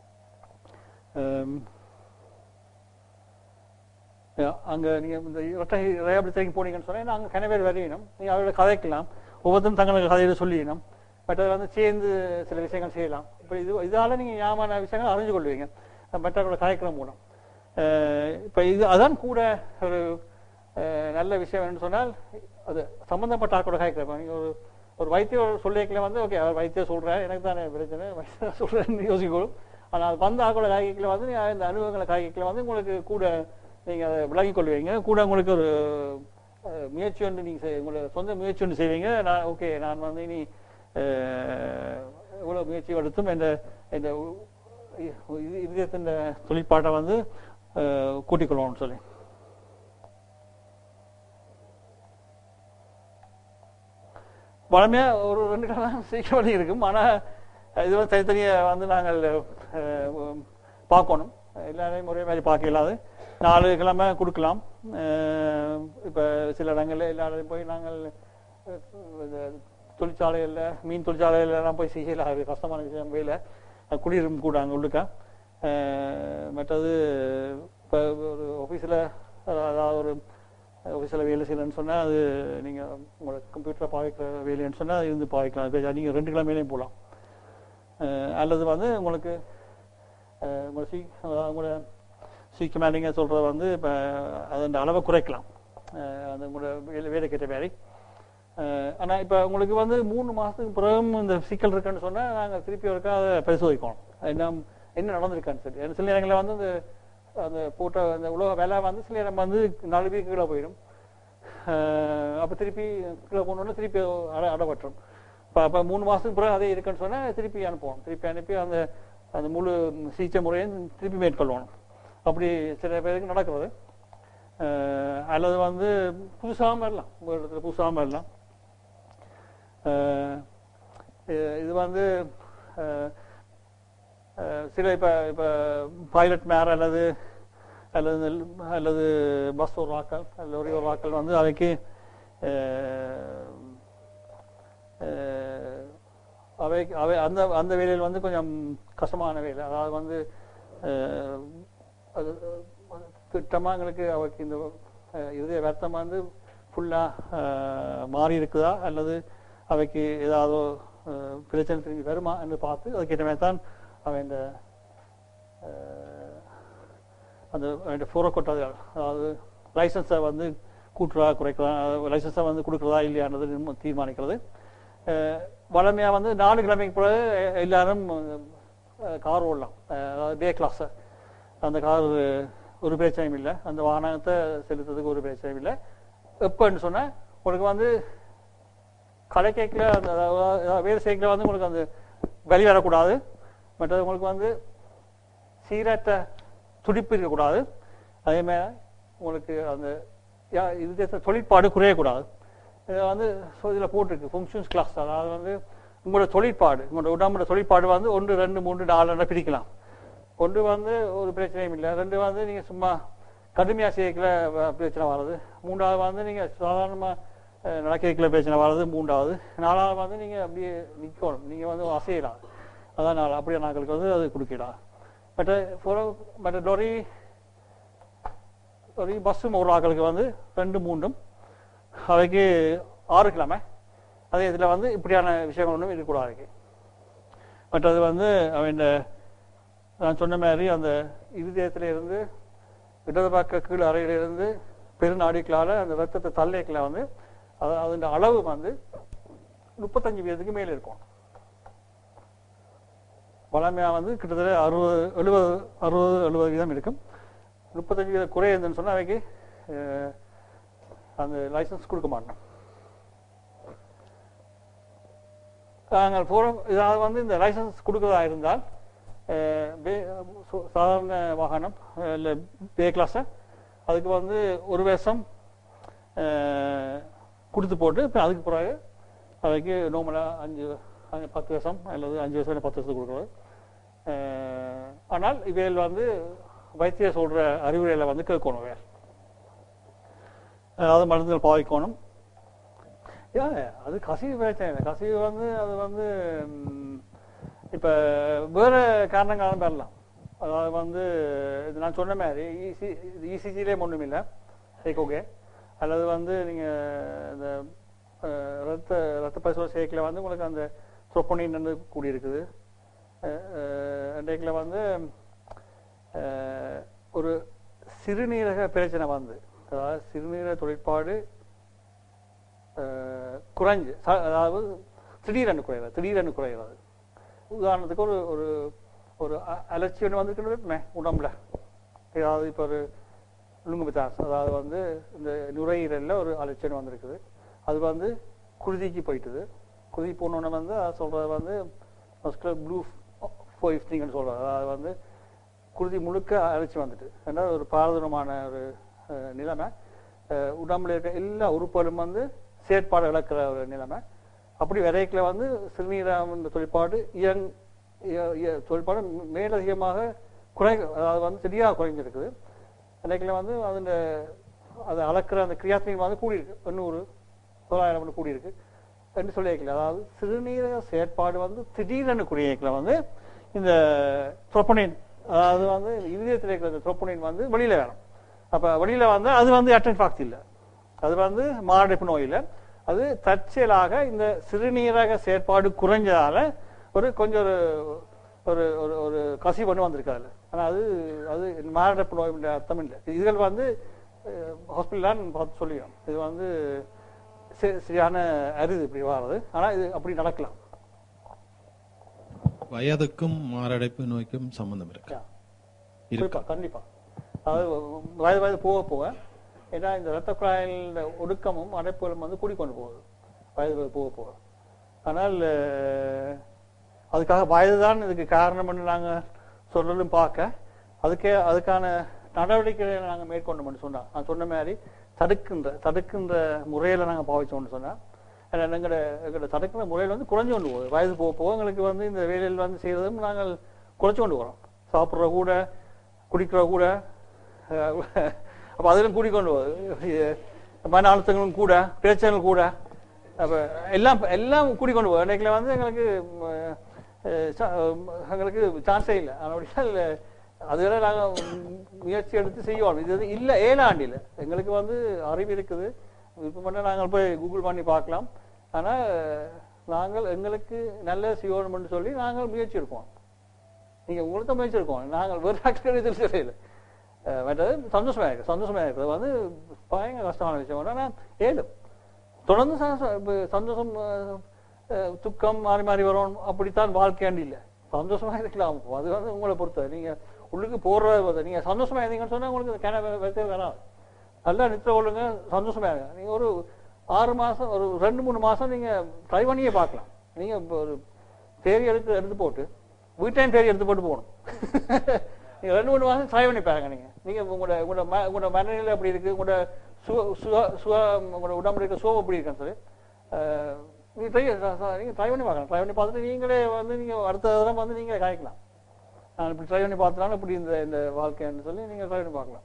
S1: ஆம், அங்க நீங்க இந்த இரட்டை ரேபிலிட்டேஷன் போனீங்கன்னு சொன்னா அங்க கனவேர் வரையணும் நீங்க அவரோட கதைக்கலாம் ஒவ்வொருத்தரும் தங்களுக்கு கதையில சொல்லிடணும் பட் அதை வந்து சேர்ந்து சில விஷயங்கள் செய்யலாம் இப்போ இது இதால நீங்க ஞாபகமான விஷயங்கள் அறிஞ்சு கொள்வீங்க மற்றவர்களோட கதைக்கிற மூலம் அஹ் இப்ப இது அதான் கூட ஒரு அஹ், நல்ல விஷயம் என்னன்னு சொன்னால் அது சம்பந்தப்பட்ட ஆட்களோட கதைக்கிறப்ப நீங்க ஒரு ஒரு வைத்தியர் சொல்லிக்கல வந்து ஓகே அவர் வைத்தியர் சொல்றாரு எனக்கு தானே பிரச்சனை வைத்தியர் சொல்றேன்னு யோசிக்கணும் ஆனால் வந்த ஆக்களோட காய்கறிகளை வந்து நீங்க இந்த அனுபவங்களை காய்கறிகளை வந்து உங்களுக்கு கூட நீங்க அதை விளங்கிக் கொள்வீங்க கூட உங்களுக்கு ஒரு அஹ், முயற்சி ஒன்று நீங்க செய்- உங்களோட சொந்த முயற்சி ஒன்று செய்வீங்க நான் ஓகே நான் வந்து இனி அஹ், இவ்வளவு முயற்சி எடுத்தும் இந்த இந்த உ- இ- இதயத்தின் தொழிற்பாட்டை வந்து அஹ், கூட்டிக் கொள்ளணும்னு சொல்லி வளமையா ஒரு ரெண்டு கிழமை சீக்கிரம் வழி இருக்கும் ஆனா இது வந்து தனித்தனியா வந்து நாங்கள் அஹ், உம், பார்க்கணும் எல்லாரையும் ஒரே மாதிரி பார்க்க இயலாது நாலு கிழமை கொடுக்கலாம் அஹ், இப்ப சில இடங்கள்ல எல்லாரையும் போய் நாங்கள் அஹ், இது தொழிற்சாலைகள்ல மீன் தொழிற்சாலைகள்ல எல்லாம் போய் செய்யல அது கஷ்டமான விஷயம் வேலை அஹ், குடியிருப்பு கூட அங்க உள்ளுக்க அஹ், மற்றது இப்ப ஒரு ஆஃபீஸில் அதாவது ஒரு ஆஃபீஸில் வேலை செய்யலன்னு சொன்னால் அது நீங்கள் உங்களோட கம்ப்யூட்டரை பாவிக்கிற வேலைன்னு சொன்னால் அது இருந்து பாவிக்கலாம் இப்போ நீங்கள் ரெண்டு கிழமையிலையும் போகலாம் அஹ் அல்லது வந்து உங்களுக்கு அஹ் உங்களோட சீ அதாவது உங்களோட சீக்கிரமாக நீங்கள் சொல்கிறத வந்து இப்போ அதன் அளவை குறைக்கலாம் அஹ் அந்த உங்களோட வேலை வேலைக்கேற்ற வேலை ஆனால் இப்போ உங்களுக்கு வந்து மூணு மாதத்துக்கு பிறகும் இந்த சிக்கல் இருக்குன்னு சொன்னால் நாங்கள் திருப்பி ஒருக்கா அதை பரிசோதிக்கணும் என்ன என்ன நடந்திருக்கான்னு சொல்லி ஏன்னா சில நேரங்களில் வந்து இந்த அந்த போட்ட அந்த உலக வேலை வந்து சில நேரம் வந்து நாலு பேர் கீழே போயிடும் அப்போ திருப்பி கீழே போனோன்னா திருப்பி அட அடப்பட்டுரும் இப்போ அப்போ மூணு மாதத்துக்கு பிறகு அதே இருக்குன்னு சொன்னால் திருப்பி அனுப்புவோம் திருப்பி அனுப்பி அந்த அந்த முழு சிகிச்சை முறையும் திருப்பி மேற்கொள்ளணும் அப்படி சில பேருக்கு நடக்கிறது அஹ் அல்லது வந்து புதுசாகவும் வரலாம் ஒரு இடத்துல புதுசாகவும் வரலாம் அஹ் இ- இது வந்து அஹ், அஹ், சில இப்போ இப்போ பைலட் மேர் அல்லது அல்லது அல்லது பஸ் ஒரு வாக்கள் அல்லது ஒரு வாக்கள் வந்து அவைக்கு அஹ், அஹ், அவை அவை அந்த அந்த வேலையில் வந்து கொஞ்சம் கஷ்டமான வேலை அதாவது வந்து அஹ், அது அது திட்டமா எங்களுக்கு அவைக்கு இந்த அஹ், இருதய வருத்தம் வந்து ஃபுல்லாக மாறி இருக்குதா அல்லது அவைக்கு ஏதாவது அஹ், பிரச்சனை திரும்பி வருமா என்று பார்த்து அதுக்கேற்ற மாதிரி தான் அவன் இந்த அஹ், அந்த ஃபோரோ கொட்டாதுகள் அதாவது லைசன்ஸை வந்து கூட்டுறா குறைக்கிறதா லைசன்ஸை வந்து கொடுக்குறதா இல்லையான்றது நம்ம தீர்மானிக்கிறது அஹ், வழமையா வந்து நாலு கிழமைக்கு பிறகு எ- எல்லாரும் கார் ஓடலாம் அஹ், அதாவது பே கிளாஸ் அந்த கார் ஒரு பிரச்சனையும் இல்லை அந்த வாகனத்தை செலுத்துறதுக்கு ஒரு பிரச்சனையும் இல்லை எப்போன்னு சொன்னா உங்களுக்கு வந்து கடை கேட்கல அந்த அதாவது அதாவது வேறு சைக்கிள் வந்து உங்களுக்கு அந்த வலி வரக்கூடாது மற்றது உங்களுக்கு வந்து சீரற்ற துடிப்பு இருக்கக்கூடாது அதே மாதிரி உங்களுக்கு அந்த யா- இது தொழிற்பாடு குறையக்கூடாது இதை வந்து இதில் போட்டிருக்கு ஃபங்க்ஷன்ஸ் கிளாஸ் அதாவது வந்து உங்களோட தொழிற்பாடு உங்களோட உடம்போட தொழிற்பாடு வந்து ஒன்று ரெண்டு மூன்று நாலு பிரிக்கலாம் ஒன்று வந்து ஒரு பிரச்சனையும் இல்லை ரெண்டு வந்து நீங்கள் சும்மா கடுமையாக செய்யக்கல வ- பிரச்சனை வர்றது மூன்றாவது வந்து நீங்கள் சாதாரணமாக நடக்கல பிரச்சனை வர்றது மூன்றாவது நாலாவது வந்து நீங்கள் அப்படியே நிற்கணும் நீங்கள் வந்து அசையலாம் அதான் நாலு அப்படியே நாங்களுக்கு வந்து அது கொடுக்கலாம் மற்ற ஃபோரோ மற்ற லொரி லொரி பஸ்ஸும் ஒரு ஆக்களுக்கு வந்து ரெண்டு மூன்றும் அவைக்கு ஆறு கிழமை அதே இதில் வந்து இப்படியான விஷயங்கள் ஒன்றும் இருக்கக்கூடாது மற்றது வந்து அவன் நான் சொன்ன மாதிரி அந்த இருதயத்துல இருந்து இடது பக்க கீழ் அறையிலிருந்து பெருநாடிக்களால் அந்த ரத்தத்தை தள்ளைக்கில் வந்து அது அதன் அளவு வந்து முப்பத்தஞ்சு வீதத்துக்கு மேலே இருக்கும் வளமையாக வந்து கிட்டத்தட்ட அறுபது எழுபது அறுபது எழுபது வீதம் இருக்கும் முப்பத்தஞ்சு வீதம் குறை இருந்துன்னு சொன்னால் அவைக்கு அஹ், அந்த லைசன்ஸ் கொடுக்க மாட்டோம் நாங்கள் போகிறோம் இதாவது வந்து இந்த லைசன்ஸ் கொடுக்கறதா இருந்தால் அஹ், பே- சு- சாதாரண வாகனம் இல்லை பே கிளாஸை அதுக்கு வந்து ஒரு வருஷம் அஹ், கொடுத்து போட்டு இப்போ அதுக்கு பிறகு அதுக்கு நார்மலாக அஞ்சு அஞ்சு பத்து வருஷம் அல்லது அஞ்சு வருஷம் இல்லை பத்து வருஷத்துக்கு கொடுக்குறது அஹ், ஆனால் இவையில் வந்து வைத்தியர் சொல்கிற அறிவுரைகளை வந்து கேட்கணும் வேறு அதாவது மருந்துகள் பாவிக்கணும் யா, அது கசிவு பிரச்சனை இல்லை கசிவு வந்து அது வந்து ம், இப்ப வேற காரணங்களும் வரலாம் அதாவது வந்து இது நான் சொன்ன மாதிரி இசி இசிஜிலே ஒன்றும் இல்லை ஓகே அல்லது வந்து நீங்க இந்த அஹ், ரத்த ரத்த பரிசோதனை சேர்க்கல வந்து உங்களுக்கு அந்த சொப்பனின் வந்து கூடியிருக்குது அன்றைக்கில் வந்து அஹ், ஒரு சிறுநீரக பிரச்சனை வந்து அதாவது சிறுநீரக தொழிற்பாடு அஹ், குறைஞ்சு ச- அதாவது திடீரென்று குறைகிறது திடீரென்று குறைகிறது உதாரணத்துக்கு ஒரு ஒரு ஒரு அ- அலர்ச்சி ஒன்று வந்துருக்குன்னு உடம்புல ஏதாவது இப்போ ஒரு லுங்குபித்தாஸ் அதாவது வந்து இந்த நுரையீரல்ல ஒரு அலர்ச்சி ஒன்று வந்திருக்குது அது வந்து குருதிக்கு போயிட்டுது குருதி போனோடனே வந்து அது சொல்றது வந்து மஸ்குலர் ப்ளூ ஃபோயிஃப்டிங்னு சொல்றது அதாவது வந்து குருதி முழுக்க அழைச்சி வந்துட்டு ரெண்டாவது ஒரு பாரதூரமான ஒரு அஹ், நிலைமை அஹ், உடம்புல இருக்க எல்லா உறுப்புகளும் வந்து செயற்பாடு இழக்கிற ஒரு நிலைமை அப்படி விரைக்கில் வந்து சிறுநீரகம் என்ற தொழிற்பாடு இயங் இய- இய- தொழிற்பாடு மேலதிகமாக குறை அதாவது வந்து சரியாக குறைஞ்சிருக்குது அன்றைக்கில் வந்து அதில் அதை அளக்கிற அந்த கிரியாத்தினின் வந்து கூடியிருக்கு எண்ணூறு தொள்ளாயிரம் வந்து கூடியிருக்கு என்று சொல்லியிருக்கல அதாவது சிறுநீரக செயற்பாடு வந்து திடீரென்று குடியிருக்கல வந்து இந்த ட்ரோப்பனின் அதாவது வந்து இதயத்தில் இருக்கிற இந்த ட்ரோப்பனின் வந்து வெளியில வேணும் அப்ப வெளியில வந்து அது வந்து அட்டன் ஃபாக்ஸ் இல்லை அது வந்து மாரடைப்பு நோய் இல்லை அது தற்செயலாக இந்த சிறுநீரக செயற்பாடு குறைஞ்சதால ஒரு கொஞ்சம் ஒரு ஒரு ஒரு ஒரு கசிவு ஒன்று வந்திருக்கு அதில் ஆனால் அது அது மாரடைப்பு நோய் அர்த்தம் இல்லை இதுகள் வந்து ஹாஸ்பிட்டலான்னு பார்த்து சொல்லிடும் இது வந்து சி- சரியான அரிது இப்படி வர்றது ஆனால் இது அப்படி நடக்கலாம்
S3: வயதுக்கும் மாரடைப்பு நோய்க்கும் சம்பந்தம் இருக்கு
S1: Yeah.
S3: இருக்கு
S1: கண்டிப்பா கண்டிப்பா அதாவது வயது வயது போக போக ஏன்னா இந்த ரத்த குழாயில் ஒடுக்கமும் அடைப்புகளும் வந்து கூடிக்கொண்டு போகுது வயது வயது போக போக ஆனால் அஹ், அதுக்காக வயதுதான் இதுக்கு காரணம்னு நாங்க சொல்லலும் பார்க்க அதுக்கே அதுக்கான நடவடிக்கைகளை நாங்க மேற்கொண்டோம்னு சொன்னா நான் சொன்ன மாதிரி தடுக்கின்ற தடுக்கின்ற முறையில நாங்க பாவிச்சோம்னு சொன்னா ஏன்னா எங்களோட எங்களோட தடுக்கிற முறையில் வந்து குறைஞ்சு கொண்டு போகுது வயது போக போக எங்களுக்கு வந்து இந்த வேலையில் வந்து செய்யறதும் நாங்கள் குறைச்சு கொண்டு வரோம் சாப்பிட்ற கூட குடிக்கிற கூட அஹ், அப்ப அதிலும் கூடிக்கொண்டு போகுது இது மன அழுத்தங்களும் கூட பிரச்சனைகள் கூட அப்ப எல்லாம் எல்லாம் கூடி கொண்டு போகும் இன்னைக்குல வந்து எங்களுக்கு ம், அஹ், ச- எங்களுக்கு சான்ஸே இல்லை அப்படின்னா அதுவரை நாங்கள் முயற்சி எடுத்து செய்வோம் இது வந்து இல்லை ஏழாண்டில் எங்களுக்கு வந்து அறிவு இருக்குது இப்போ மட்டும் நாங்கள் போய் கூகுள் பண்ணி பார்க்கலாம் ஆனால் நாங்கள் எங்களுக்கு நல்ல செய்யணும்னு சொல்லி நாங்கள் முயற்சி எடுப்போம் நீங்க உங்களுக்கு தான் முயற்சி இருக்கோம் நாங்கள் வேறு ஆட்கள் இதில் சொல்லல அஹ் மற்றது சந்தோஷமா இருக்கு சந்தோஷமா இருக்கிறது வந்து பயங்கர கஷ்டமான விஷயம் ஆனால் ஏழும் தொடர்ந்து சந்தோஷம் இப்ப சந்தோஷம் அஹ், அஹ், துக்கம் மாறி மாறி வரும் அப்படித்தான் வாழ்க்கையாண்டு இல்லை சந்தோஷமா இருக்கலாம் அது வந்து உங்களை பொறுத்த நீங்க உள்ளுக்கு போடுற நீங்க சந்தோஷமா இருந்தீங்கன்னு சொன்னா உங்களுக்கு கிண வெத்தே வராது நல்லா நித்திர கொள்ளுங்க சந்தோஷமா இருங்க நீங்க ஒரு ஆறு மாசம் ஒரு ரெண்டு மூணு மாசம் நீங்க ட்ரை பண்ணியே பார்க்கலாம் நீங்க இப்ப ஒரு தேரி எடுத்து எடுத்து போட்டு வீட்டையும் தேரி எடுத்து போட்டு போகணும் நீங்க ரெண்டு மூணு மாசம் ட்ரை பண்ணி பாருங்க நீங்க நீங்க உங்களோட உங்களோட ம- உங்களோட மனநிலை எப்படி இருக்கு உங்களோட சுக சுக சுக உங்களோட உடம்புல இருக்க சுகம் எப்படி இருக்குன்னு சொல்லி அஹ், நீங்க ட்ரை நீங்க ட்ரை பண்ணி பார்க்கலாம் ட்ரை பண்ணி பார்த்துட்டு நீங்களே வந்து நீங்க அடுத்த தடவை வந்து நீங்களே காய்க்கலாம் நான் இப்படி ட்ரை பண்ணி பார்த்தனால இப்படி இந்த இந்த வாழ்க்கைன்னு சொல்லி நீங்க ட்ரை பண்ணி பார்க்கலாம்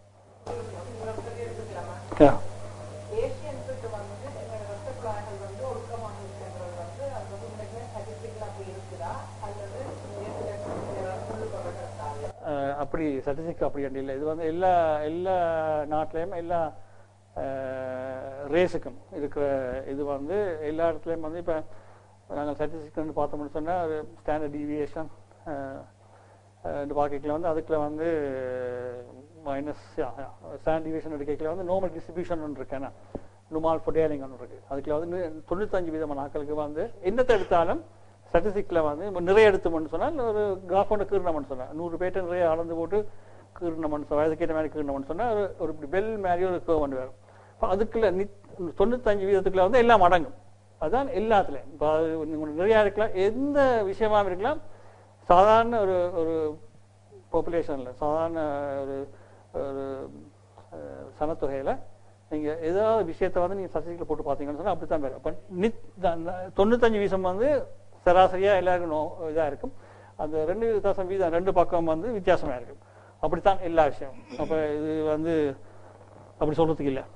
S1: Yeah.
S4: ஏசியன் ஃபுட் வந்து எங்களோட ரத்த குழாய்கள் வந்து ஒழுக்கமாக இருக்கின்றது வந்து அது வந்து உண்மைக்குமே சர்டிஃபிகேட் அப்படி இருக்குதா அல்லது உள்ளுபவர்களால
S1: அஹ் அப்படி ஸ்டாட்டிஸ்டிக் அப்படி அப்படி இல்லை இது வந்து எல்லா எல்லா நாட்டிலையும் எல்லா ரேஸுக்கும் இருக்கிற இது வந்து எல்லா இடத்துலையும் வந்து இப்போ நாங்கள் ஸ்டாட்டிஸ்டிக் வந்து பார்த்தோம்னு சொன்னால் ஒரு ஸ்டாண்டர்ட் டீவியேஷன் பார்க்கல வந்து அதுக்குள்ள வந்து மைனஸ் ஸ்டாண்ட் டிவியேஷன் எடுக்கல வந்து நார்மல் டிஸ்ட்ரிபியூஷன் ஒன்று இருக்கேன்னா நுமால் ஃபொடேலிங் ஒன்று இருக்கு அதுக்குள்ள வந்து நு- தொண்ணூத்தஞ்சு விதமான ஆட்களுக்கு வந்து என்னத்தை எடுத்தாலும் ஸ்டாட்டிஸ்டிக்ல வந்து இப்ப நிறைய எடுத்தோம்னு சொன்னால் ஒரு கிராஃப் ஒன்று கீறினோம்னு சொன்னால் நூறு பேர்ட்ட நிறைய அளந்து போட்டு கீறினோம்னு சொன்னால் வயதுக்கேற்ற மாதிரி கீறினோம்னு சொன்னால் ஒரு ஒரு இப்படி பெல் மாதிரி ஒரு curve ஒன்று வரும் அப்ப அதுக்குள்ள நித் தொண்ணூத்தஞ்சு வீதத்துக்குள்ள வந்து எல்லாம் அடங்கும் அதான் எல்லாத்துலயும் இப்போ அது உங்களுக்கு நிறைய இருக்கலாம் எந்த விஷயமா இருக்கலாம் சாதாரண ஒரு ஒரு பாப்புலேஷன்ல சாதாரண ஒரு ஒரு அஹ், சனத்தொகையில நீங்க ஏதாவது விஷயத்தை வந்து நீங்க ஸ்டாட்டிஸ்டிக்ல போட்டு பார்த்தீங்கன்னு சொன்னா அப்படித்தான் வரும் அப்ப நித் தான் தொண்ணூத்தஞ்சு வீதம் வந்து சராசரியா எல்லாருக்கும் நோ இதா இருக்கும் அந்த ரெண்டு தசம் வீதம் ரெண்டு பக்கம் வந்து வித்தியாசமா இருக்கும் அப்படித்தான் எல்லா விஷயம் அப்ப இது வந்து அப்படி சொல்றதுக்கு இல்லை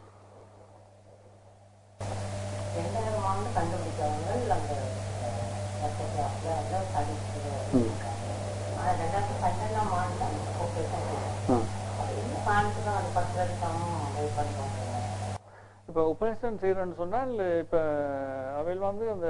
S4: ரெண்டாயிரம் ஆண்டு கண்டுபிடிச்சவங்க அந்த ரத்த குழாய்ல வந்து படிச்சிருக்காங்க ஆனா ரெண்டாயிரத்தி பன்னெண்டாம் ஆண்டு அந்த ஆபரேஷன் செய்யறாங்க இந்த காலத்துல அது பத்து வருஷம் வெயிட் பண்ணுவாங்க
S1: இப்போ உபநேசன் செய்யறேன்னு சொன்னால் இப்போ அவையில் வந்து அந்த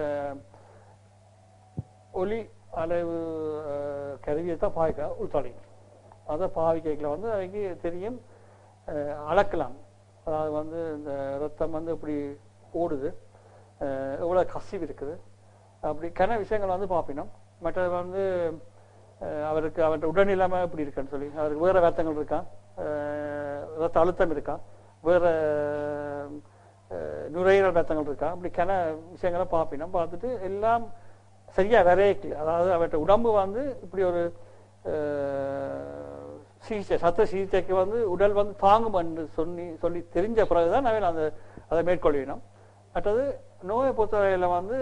S1: ஒலி அலைவு அஹ், கருவியை தான் பாய்க்க உள்தாடி அதை பாவிக்கையில் வந்து அவைக்கு தெரியும் அஹ், அளக்கலாம் அதாவது வந்து இந்த ரத்தம் வந்து இப்படி ஓடுது அஹ், எவ்வளவு கசிவு இருக்குது அப்படி கன விஷயங்கள் வந்து பார்ப்பினோம் மற்றது வந்து அஹ், அவருக்கு அவர்கிட்ட உடல்நிலைமை எப்படி இருக்குன்னு சொல்லி அவருக்கு வேற வருத்தங்கள் இருக்கா அஹ், ரத்த அழுத்தம் இருக்கா வேற அஹ், நுரையீரல் ரத்தங்கள் இருக்கா அப்படி கன விஷயங்களை பார்ப்பினோம் பார்த்துட்டு எல்லாம் சரியா வரையக்கல அதாவது அவர்கிட்ட உடம்பு வந்து இப்படி ஒரு அஹ், சிகிச்சை சத்த சிகிச்சைக்கு வந்து உடல் வந்து தாங்கும் என்று சொல்லி சொல்லி தெரிஞ்ச பிறகுதான் அவன் அந்த அதை மேற்கொள்வினோம் மற்றது நோயை பொறுத்தவரையில வந்து